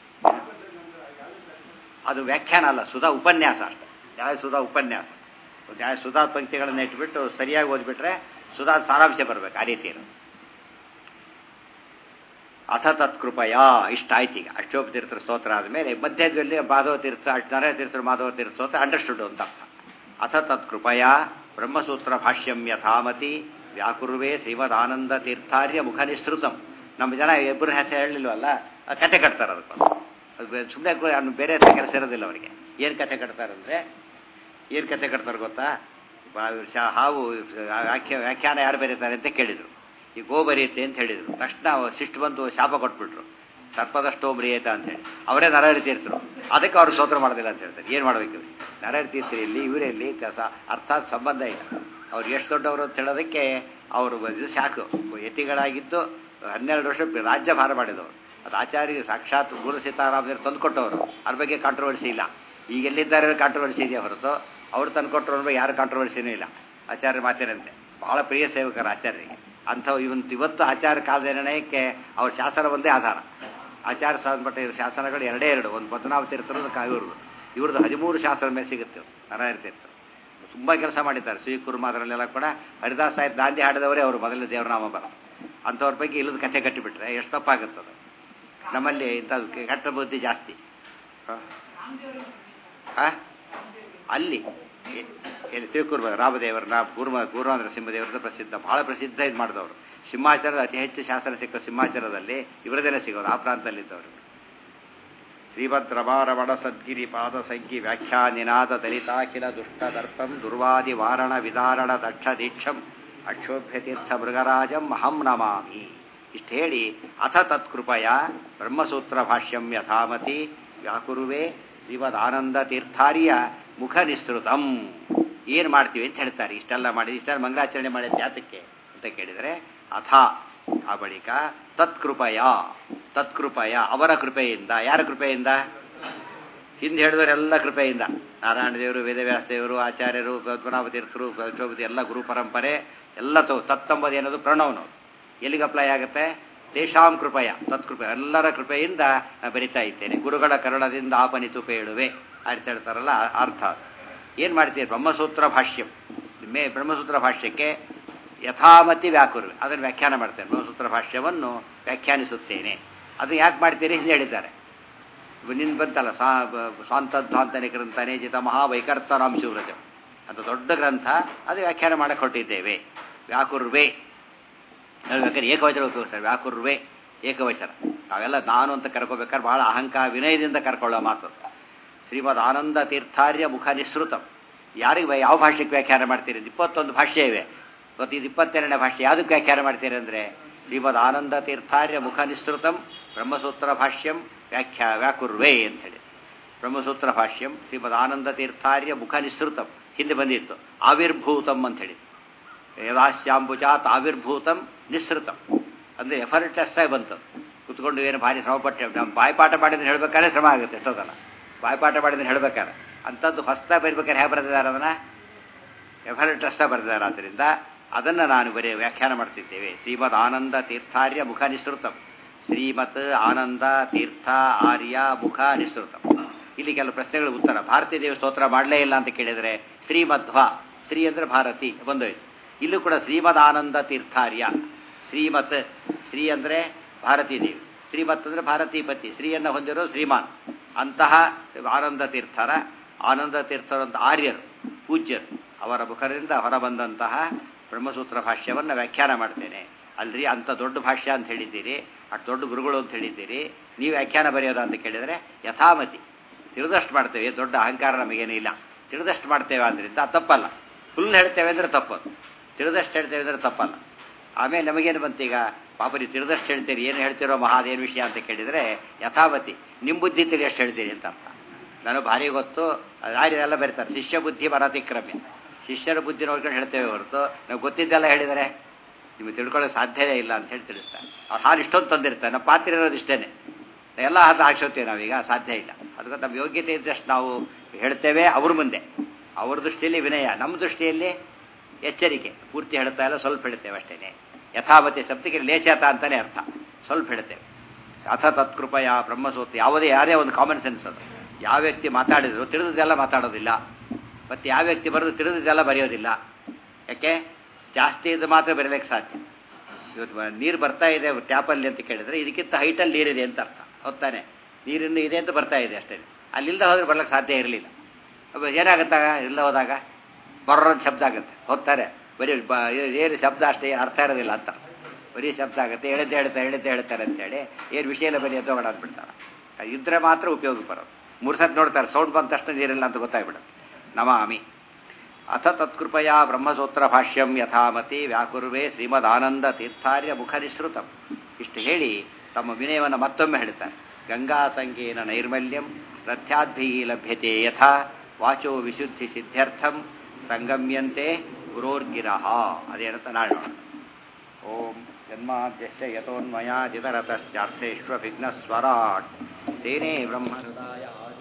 ಅದು ವ್ಯಾಖ್ಯಾನ ಅಲ್ಲ ಸುಧಾ ಉಪನ್ಯಾಸ ಅಷ್ಟೇ ನ್ಯಾಯ ಸುಧಾ ಉಪನ್ಯಾಸ ನ್ಯಾಯ ಸುಧಾ ಪಂಕ್ತಿಗಳನ್ನು ಇಟ್ಬಿಟ್ಟು ಸರಿಯಾಗಿ ಓದ್ಬಿಟ್ರೆ ಸುಧಾ ಸಾರಾಂಶ ಬರಬೇಕು ಆ ರೀತಿ ಇರೋದು ಅಥ ತತ್ಕೃಪಯ ಇಷ್ಟ ಆಯ್ತು ಈಗ ಅಷ್ಟೋಪ ತೀರ್ಥರ ಸ್ತೋತ್ರ ಆದಮೇಲೆ ಮಧ್ಯದಲ್ಲಿ ಮಾಧವ ತೀರ್ಥ ನರಯ ತೀರ್ಥರು ಮಾಧವ ತೀರ್ಥ ಸ್ತೋತ್ರ ಅಂಡರ್ಸ್ಟುಡ್ ಅಂತ ಅರ್ಥ ಅಥ ತತ್ಕೃಪಯ ಬ್ರಹ್ಮಸೂತ್ರ ಭಾಷ್ಯಂ ಯಥಾಮತಿ ವ್ಯಾಕುರ್ವೇ ಶ್ರೀಮದಾನಂದ ತೀರ್ಥಾರ್ಯ ಮುಖ ನಿಸೃತಂ ನಮ್ಮ ಜನ ಇಬ್ಬರು ಹೆಸರು ಹೇಳಲಿಲ್ವಲ್ಲ ಆ ಕತೆ ಕಟ್ತಾರೆ ಅದಕ್ಕೆ ಸುಮ್ಮನೆ ಬೇರೆ ಕೆಲಸ ಇರೋದಿಲ್ಲ ಅವರಿಗೆ ಏನು ಕತೆ ಕಟ್ತಾರೆ ಅಂದರೆ ಏನು ಕತೆ ಕಟ್ತಾರೆ ಗೊತ್ತಾ ಹಾವು ವ್ಯಾಖ್ಯ ವ್ಯಾಖ್ಯಾನ ಯಾರು ಬರೀತಾರೆ ಅಂತ ಕೇಳಿದರು ಈ ಗೋ ಬರೆಯುತ್ತೆ ಅಂತ ಹೇಳಿದರು ತಕ್ಷಣ ಶಿಷ್ಟು ಬಂದು ಶಾಪ ಕೊಟ್ಬಿಟ್ರು ಸರ್ಪದಷ್ಟೋ ಬರೆಯೇತ ಅಂತ ಹೇಳಿ ಅವರೇ ನರಹರಿ ತೀರ್ಥರು ಅದಕ್ಕೆ ಅವ್ರು ಸ್ತೋತ್ರ ಮಾಡೋದಿಲ್ಲ ಅಂತ ಹೇಳ್ತಾರೆ ಏನು ಮಾಡಬೇಕು ನರಹರಿ ತೀರ್ಥರಲ್ಲಿ ಇವರಲ್ಲಿ ಕಸ ಅರ್ಥಾತ್ ಸಂಬಂಧ ಇಲ್ಲ ಅವ್ರು ಎಷ್ಟು ದೊಡ್ಡವರು ಅಂತ ಹೇಳೋದಕ್ಕೆ ಅವರು ಇದು ಶಾಕು ಯತಿಗಳಾಗಿದ್ದು ಹನ್ನೆರಡು ವರ್ಷ ರಾಜ್ಯ ಭಾರ ಮಾಡಿದವರು ಅದು ಆಚಾರ್ಯ ಸಾಕ್ಷಾತ್ ಗುರು ಸೀತಾರಾಮರು ತಂದುಕೊಟ್ಟವರು ಅದ್ರ ಬಗ್ಗೆ ಕಾಂಟ್ರವರ್ಸಿ ಇಲ್ಲ ಈಗ ಎಲ್ಲಿದ್ದಾರೆ ಕಾಂಟ್ರವರ್ಸಿ ಇದೆಯಾ ಹೊರತು ಅವ್ರು ತಂದುಕೊಟ್ಟರು ಬಗ್ಗೆ ಯಾರು ಕಾಂಟ್ರವರ್ಸಿನೂ ಇಲ್ಲ ಆಚಾರ್ಯ ಮಾತಿನಂತೆ ಬಹಳ ಪ್ರಿಯ ಸೇವಕರು ಆಚಾರ್ಯರಿಗೆ ಅಂಥವು ಇವತ್ತು ಇವತ್ತು ಆಚಾರ ಕಾಲದ ನಿರ್ಣಯಕ್ಕೆ ಅವ್ರ ಶಾಸನ ಒಂದೇ ಆಧಾರ ಆಚಾರ ಸಂಬಂಧಪಟ್ಟ ಶಾಸನಗಳು ಎರಡೇ ಎರಡು ಒಂದು ಪದ್ಮನಾಭ ತೀರ್ಥರು ಇವ್ರದ್ದು ಇವ್ರದ್ದು ಹದಿಮೂರು ಶಾಸನ ಮೇಲೆ ಸಿಗುತ್ತೆ ನಾರಾಯಣ ತೀರ್ಥರು ತುಂಬ ಕೆಲಸ ಮಾಡಿದ್ದಾರೆ ಶ್ರೀ ಕುರ್ಮ ಅದರಲ್ಲೆಲ್ಲ ಕೂಡ ಹರಿದಾಸ್ ಸಾಹಿತ್ಯ ದಾಂಡಿ ಹಾಡಿದವರೇ ಅವರು ಮೊದಲನೇ ದೇವರನಾಮ ಬರ ಅಂಥವ್ರ ಬಗ್ಗೆ ಇಲ್ಲದ ಕಥೆ ಕಟ್ಟಿಬಿಟ್ರೆ ಎಷ್ಟು ತಪ್ಪಾಗುತ್ತದೆ ನಮ್ಮಲ್ಲಿ ಇಂಥ ಕೆಟ್ಟ ಬುದ್ಧಿ ಜಾಸ್ತಿ ಹ? ಹ? ಅಲ್ಲಿ ಎ- ಎಲ್ಲಿ ತಿರುಕೂರು ರಾಮದೇವರನ್ನ ಪೂರ್ವ ಪೂರ್ವಾಂಧ್ರ ಸಿಂಹದೇವರದ ಪ್ರಸಿದ್ಧ ಬಹಳ ಪ್ರಸಿದ್ಧ ಇದು ಮಾಡಿದವರು ಸಿಂಹಾಚಲದ ಅತಿ ಹೆಚ್ಚು ಶಾಸನ ಸಿಕ್ಕ ಸಿಂಹಾಚಲದಲ್ಲಿ ಇವರದೇನೆ ಸಿಗೋದು ಆ ಪ್ರಾಂತದಲ್ಲಿದ್ದವರು ಶ್ರೀಮದ್ ರಮಾರಮಣ ಸದ್ಗಿರಿ ಪಾದ ಸಂಗಿ ವ್ಯಾಖ್ಯಾ ನಿನಾದ ದಲಿತಾಖಿಲ ದುಷ್ಟ ದರ್ಪಂ ದುರ್ವಾದಿ ವಾರಣ ವಿದಾರಣ ದಕ್ಷ ದೀಕ್ಷಂ ಅಕ್ಷೋಭ್ಯ ತೀರ್ಥ ಮೃಗರಾಜಂ ಅಹಂ ನಮಾಮಿ ಇಷ್ಟು ಹೇಳಿ ಅಥ ತತ್ಕೃಪಯ ಬ್ರಹ್ಮಸೂತ್ರ ಭಾಷ್ಯಂ ಯಥಾಮತಿ ವ್ಯಾಕುರುವೆ ಶ್ರೀಮದಾನಂದ ತೀರ್ಥಾರ್ಯ ಮುಖ ನಿಸೃತಂ ಏನು ಮಾಡ್ತೀವಿ ಅಂತ ಹೇಳ್ತಾರೆ ಇಷ್ಟೆಲ್ಲ ಮಾಡಿ ಇಷ್ಟೆಲ್ಲ ಮಂಗಳಾಚರಣೆ ಮಾಡಿದ ಜಾತಕ್ಕೆ ಅಂತ ಕೇಳಿದರೆ ಅಥ ಆ ಬಳಿಕ ತತ್ಕೃಪಯ ತತ್ಕೃಪಯ ಅವರ ಕೃಪೆಯಿಂದ ಯಾರ ಕೃಪೆಯಿಂದ ಹಿಂದೆ ಹೇಳಿದವರೆಲ್ಲ ಕೃಪೆಯಿಂದ ನಾರಾಯಣ ದೇವರು ವೇದವ್ಯಾಸ ದೇವರು ಆಚಾರ್ಯರು ಪದ್ಮನಾಭ ತೀರ್ಥರು ಪ್ರಚೋಪತಿ ಎಲ್ಲ ಗುರು ಪರಂಪರೆ ಎಲ್ಲ ತೋ ತತ್ತಂಬದು ಏನದು ಪ್ರಣವನು ಎಲ್ಲಿಗೆ ಅಪ್ಲೈ ಆಗುತ್ತೆ ತೇಷಾಂ ಕೃಪಯ ತತ್ಕೃಪೆ ಎಲ್ಲರ ಕೃಪೆಯಿಂದ ನಾನು ಬರಿತಾ ಇದ್ದೇನೆ ಗುರುಗಳ ಕರುಣದಿಂದ ಆಪನಿತು ಪೇಳುವೆ ಅಂತ ಹೇಳ್ತಾರಲ್ಲ ಆ ಅರ್ಥ ಏನು ಮಾಡ್ತೀರಿ ಬ್ರಹ್ಮಸೂತ್ರ ಭಾಷ್ಯಂ ಮೇ ಬ್ರಹ್ಮಸೂತ್ರ ಭಾಷ್ಯಕ್ಕೆ ಯಥಾಮತಿ ವ್ಯಾಕುರುವೆ ಅದನ್ನು ವ್ಯಾಖ್ಯಾನ ಮಾಡ್ತೇನೆ ಬ್ರಹ್ಮಸೂತ್ರ ಭಾಷ್ಯವನ್ನು ವ್ಯಾಖ್ಯಾನಿಸುತ್ತೇನೆ ಅದು ಯಾಕೆ ಮಾಡ್ತೀರಿ ಹಿಂದೆ ಹೇಳಿದ್ದಾರೆ ನಿನ್ನ ಬಂತಲ್ಲ ಸಾ ಸ್ವಾಂತಧ್ವಾಂತನೆ ಗ್ರಂಥನೇ ಜಿತ ಮಹಾವೈಕರ್ತನಾಂಶುವ್ರಜ ಅದು ದೊಡ್ಡ ಗ್ರಂಥ ಅದು ವ್ಯಾಖ್ಯಾನ ಮಾಡಕ್ಕೆ ಹೊರಟಿದ್ದೇವೆ ವ್ಯಾಕುರ್ವೆ ಹೇಳ್ಬೇಕಾದ್ರೆ ಏಕವಚನ ಉಪಯೋಗಿಸ್ತಾರೆ ವ್ಯಾಕುರ್ವೆ ಏಕವಚನ ನಾವೆಲ್ಲ ನಾನು ಅಂತ ಕರ್ಕೋಬೇಕಾದ್ರೆ ಬಹಳ ಅಹಂಕಾರ ವಿನಯದಿಂದ ಕರ್ಕೊಳ್ಳೋ ಮಾತು ಶ್ರೀಮದ್ ಆನಂದ ತೀರ್ಥಾರ್ಯ ಮುಖ ನಿಸೃತಂ ಯಾರಿಗೆ ಯಾವ ಭಾಷೆಗೆ ವ್ಯಾಖ್ಯಾನ ಮಾಡ್ತೀರಿ ಇಪ್ಪತ್ತೊಂದು ಭಾಷೆ ಇವೆ ಇವತ್ತು ಇದು ಇಪ್ಪತ್ತೆರಡನೇ ಭಾಷೆ ಯಾವುದಕ್ಕೆ ವ್ಯಾಖ್ಯಾನ ಮಾಡ್ತೀರಿ ಅಂದರೆ ಶ್ರೀಮದ್ ಆನಂದ ತೀರ್ಥಾರ್ಯ ಮುಖ ನಿಸೃತಂ ಬ್ರಹ್ಮಸೂತ್ರ ಭಾಷ್ಯಂ ವ್ಯಾಖ್ಯಾ ವ್ಯಾಕುರ್ವೆ ಅಂತ ಹೇಳಿ ಬ್ರಹ್ಮಸೂತ್ರ ಭಾಷ್ಯಂ ಶ್ರೀಮದ್ ಆನಂದ ತೀರ್ಥಾರ್ಯ ಮುಖ ನಿಸೃತಂ ಹಿಂದೆ ಬಂದಿತ್ತು ಆವಿರ್ಭೂತಂ ಅಂತ ಹೇಳಿ ಯದಾಶ್ಯಾಂಬುಜಾತ್ ಆವಿರ್ಭೂತಂ ನಿಸೃತಂ ಅಂದರೆ ಎಫರ್ಟ್ಲೆಸ್ ಆಗಿ ಬಂತು ಕುತ್ಕೊಂಡು ಏನು ಭಾರಿ ಶ್ರಮಪಟ್ಟೆ ನಮ್ಮ ಬಾಯ್ಪಾಠ ಮಾಡಿದ್ರೆ ಹೇಳ್ಬೇಕಾದ್ರೆ ಶ್ರಮ ಆಗುತ್ತೆ ಎಷ್ಟೋದಲ್ಲ ಬಾಯ್ಪಾಠ ಮಾಡಿದ್ರೆ ಹೇಳ್ಬೇಕಾದ್ರೆ ಅಂಥದ್ದು ಹೊಸ್ದಾಗಿ ಬರಿಬೇಕಾದ್ರೆ ಹೇಗೆ ಬರೆದಿದ್ದಾರೆ ಅದನ್ನು ಎಫರ್ಟ್ಲೆಸ್ ಆಗಿ ಬರೆದಿದ್ದಾರೆ ಆದ್ದರಿಂದ ಅದನ್ನು ನಾನು ಬರೀ ವ್ಯಾಖ್ಯಾನ ಮಾಡ್ತಿದ್ದೇವೆ ಶ್ರೀಮದ್ ಆನಂದ ತೀರ್ಥಾರ್ಯ ಮುಖ ನಿಸೃತಂ ಶ್ರೀಮತ್ ಆನಂದ ತೀರ್ಥ ಆರ್ಯ ಮುಖ ನಿಸೃತಂ ಇಲ್ಲಿ ಕೆಲವು ಪ್ರಶ್ನೆಗಳ ಉತ್ತರ ಭಾರತೀಯ ದೇವ ಸ್ತೋತ್ರ ಮಾಡಲೇ ಇಲ್ಲ ಅಂತ ಕೇಳಿದರೆ ಶ್ರೀಮಧ್ವ ಶ್ರೀ ಅಂದರೆ ಭಾರತಿ ಬಂದೋಯ್ತು ಇಲ್ಲೂ ಕೂಡ ಶ್ರೀಮದ್ ಆನಂದ ತೀರ್ಥಾರ್ಯ ಶ್ರೀಮತ್ ಶ್ರೀ ಅಂದರೆ ಭಾರತೀ ದೇವಿ ಶ್ರೀಮತ್ ಅಂದರೆ ಭಾರತೀ ಪತಿ ಶ್ರೀಯನ್ನು ಹೊಂದಿರೋ ಶ್ರೀಮಾನ್ ಅಂತಹ ಆನಂದ ತೀರ್ಥರ ಆನಂದ ತೀರ್ಥರಂತ ಆರ್ಯರು ಪೂಜ್ಯರು ಅವರ ಮುಖರಿಂದ ಹೊರಬಂದಂತಹ ಬ್ರಹ್ಮಸೂತ್ರ ಭಾಷ್ಯವನ್ನು ವ್ಯಾಖ್ಯಾನ ಮಾಡ್ತೇನೆ ಅಲ್ರಿ ಅಂಥ ದೊಡ್ಡ ಭಾಷ್ಯ ಅಂತ ಹೇಳಿದ್ದೀರಿ ಅಷ್ಟು ದೊಡ್ಡ ಗುರುಗಳು ಅಂತ ಹೇಳಿದ್ದೀರಿ ನೀವು ವ್ಯಾಖ್ಯಾನ ಬರೆಯೋದ ಅಂತ ಕೇಳಿದರೆ ಯಥಾಮತಿ ತಿಳಿದಷ್ಟು ಮಾಡ್ತೇವೆ ದೊಡ್ಡ ಅಹಂಕಾರ ನಮಗೇನೂ ಇಲ್ಲ ತಿಳಿದಷ್ಟು ಮಾಡ್ತೇವೆ ಆದ್ದರಿಂದ ಅದು ತಪ್ಪಲ್ಲ ಫುಲ್ ಹೇಳ್ತೇವೆ ಅಂದರೆ ತಪ್ಪದು ತಿಳಿದಷ್ಟು ಹೇಳ್ತೇವೆ ಅಂದರೆ ತಪ್ಪಲ್ಲ ಆಮೇಲೆ ನಮಗೇನು ಬಂತೀಗ ಪಾಪ ನೀವು ತಿಳಿದಷ್ಟು ಹೇಳ್ತೀರಿ ಏನು ಹೇಳ್ತಿರೋ ಮಹಾದೇನು ವಿಷಯ ಅಂತ ಕೇಳಿದರೆ ಯಥಾವತಿ ನಿಮ್ಮ ಬುದ್ಧಿ ತಿಳಿ ಎಷ್ಟು ಹೇಳ್ತೀರಿ ಅಂತ ಅರ್ಥ ನಾನು ಭಾರಿ ಗೊತ್ತು ಎಲ್ಲ ಬರೀತಾರೆ ಶಿಷ್ಯ ಬುದ್ಧಿ ಬರತಿಕ್ರಮ್ಯ ಶಿಷ್ಯರ ಬುದ್ಧಿ ನೋಡ್ಕೊಂಡು ಹೇಳ್ತೇವೆ ಹೊರತು ನಾವು ಗೊತ್ತಿದ್ದೆಲ್ಲ ಹೇಳಿದರೆ ನಿಮಗೆ ತಿಳ್ಕೊಳ್ಳೋಕೆ ಸಾಧ್ಯವೇ ಇಲ್ಲ ಅಂತ ಹೇಳಿ ತಿಳಿಸ್ತಾರೆ ಅವ್ರು ಹಾಲು ಇಷ್ಟೊಂದು ತಂದಿರ್ತಾರೆ ನಮ್ಮ ಪಾತ್ರ ಇರೋದು ಇಷ್ಟೇನೆ ಎಲ್ಲ ಹಾಲು ಹಾಕ್ಸೋತೇವೆ ನಾವೀಗ ಸಾಧ್ಯ ಇಲ್ಲ ಅದಕ್ಕೆ ನಮ್ಮ ಯೋಗ್ಯತೆ ಇದ್ದಷ್ಟು ನಾವು ಹೇಳ್ತೇವೆ ಅವ್ರ ಮುಂದೆ ಅವ್ರ ದೃಷ್ಟಿಯಲ್ಲಿ ವಿನಯ ನಮ್ಮ ದೃಷ್ಟಿಯಲ್ಲಿ ಎಚ್ಚರಿಕೆ ಪೂರ್ತಿ ಹೇಳ್ತಾ ಇಲ್ಲ ಸ್ವಲ್ಪ ಹೇಳ್ತೇವೆ ಅಷ್ಟೇ ಯಥಾವತಿ ಶಬ್ದಕ್ಕೆ ಲೇಚಾತ ಅಂತಲೇ ಅರ್ಥ ಸ್ವಲ್ಪ ಹೇಳ್ತೇವೆ ಅಥ ತತ್ಕೃಪಯ ಬ್ರಹ್ಮಸೂತ್ರ ಯಾವುದೇ ಯಾರೇ ಒಂದು ಕಾಮನ್ ಸೆನ್ಸ್ ಅದು ಯಾವ ವ್ಯಕ್ತಿ ಮಾತಾಡಿದ್ರು ತಿಳಿದದೆಲ್ಲ ಮಾತಾಡೋದಿಲ್ಲ ಮತ್ತು ಯಾವ ವ್ಯಕ್ತಿ ಬರೆದು ತಿಳಿದದೆಲ್ಲ ಬರೆಯೋದಿಲ್ಲ ಯಾಕೆ ಜಾಸ್ತಿ ಇದು ಮಾತ್ರ ಬರೀಲಿಕ್ಕೆ ಸಾಧ್ಯ ಇವತ್ತು ನೀರು ಬರ್ತಾ ಇದೆ ಟ್ಯಾಪಲ್ಲಿ ಅಂತ ಕೇಳಿದ್ರೆ ಇದಕ್ಕಿಂತ ಹೈಟಲ್ಲಿ ನೀರಿದೆ ಅಂತ ಅರ್ಥ ಹೊತ್ತಾನೆ ನೀರಿನ್ನು ಇದೆ ಅಂತ ಬರ್ತಾ ಇದೆ ಅಷ್ಟೇ ಅಲ್ಲಿಂದ ಹೋದ್ರೆ ಬರ್ಲಿಕ್ಕೆ ಸಾಧ್ಯ ಇರಲಿಲ್ಲ ಏನಾಗುತ್ತಾಗ ಇಲ್ಲ ಹೋದಾಗ ಬರ್ರ ಶಬ್ದ ಆಗುತ್ತೆ ಹೋಗ್ತಾರೆ ಬರೀ ಬ ಏನು ಶಬ್ದ ಅಷ್ಟೇ ಏನು ಅರ್ಥ ಇರೋದಿಲ್ಲ ಅಂತ ಬರೀ ಶಬ್ದ ಆಗುತ್ತೆ ಹೇಳಿದ್ದೆ ಹೇಳ್ತಾರೆ ಹೇಳಿದ್ದೆ ಹೇಳ್ತಾರೆ ಅಂತೇಳಿ ಏನು ವಿಷಯ ಎಲ್ಲ ಬರೀ ಎದ್ದೋಗೋಣ ಅಂದ್ಬಿಡ್ತಾರೆ ಇದ್ರೆ ಮಾತ್ರ ಉಪಯೋಗ ಬರೋದು ಮೂರು ಸತಿ ನೋಡ್ತಾರೆ ಸೌಂಡ್ ಬಂದ ತಕ್ಷಣ ನೀರಿಲ್ಲ ಅಂತ ಗೊತ್ತಾಗ್ಬಿಡುತ್ತೆ ನಮಾಮಿ ಅಥ ತತ್ಕೃಪಯ ಬ್ರಹ್ಮಸೂತ್ರ ಭಾಷ್ಯಂ ಯಥಾಮತಿ ವ್ಯಾಕುರ್ವೆ ಶ್ರೀಮದಾನಂದ ತೀರ್ಥಾರ್ಯ ಮುಖ ನಿಸೃತಂ ಇಷ್ಟು ಹೇಳಿ ತಮ್ಮ ವಿನಯವನ್ನು ಮತ್ತೊಮ್ಮೆ ಹೇಳ್ತಾರೆ ಗಂಗಾ ಸಂಗೇನ ನೈರ್ಮಲ್ಯಂ ರಥ್ಯಾದ್ಭಿ ಲಭ್ಯತೆ ಯಥಾ ವಾಚೋ ವಿಶುದ್ಧಿ ಸಿದ್ಧ್ಯರ್ಥಂ ಸಂಗಮ್ಯಂತೆ ಗುರೋರ್ಗಿರಹ ಅದೇನಂತ ನಾಳೆ ನೋಡೋಣ ಓಂ ಜನ್ಮಾದ್ಯಸ್ಯ ಯತೋನ್ಮಯಾಜಿತರತಶ್ಚಾರ್ಥೇಶ್ವಭಿಘ್ನಸ್ವರಾಟ್ ತೇನೇ ಬ್ರಹ್ಮಹೃದಾಯ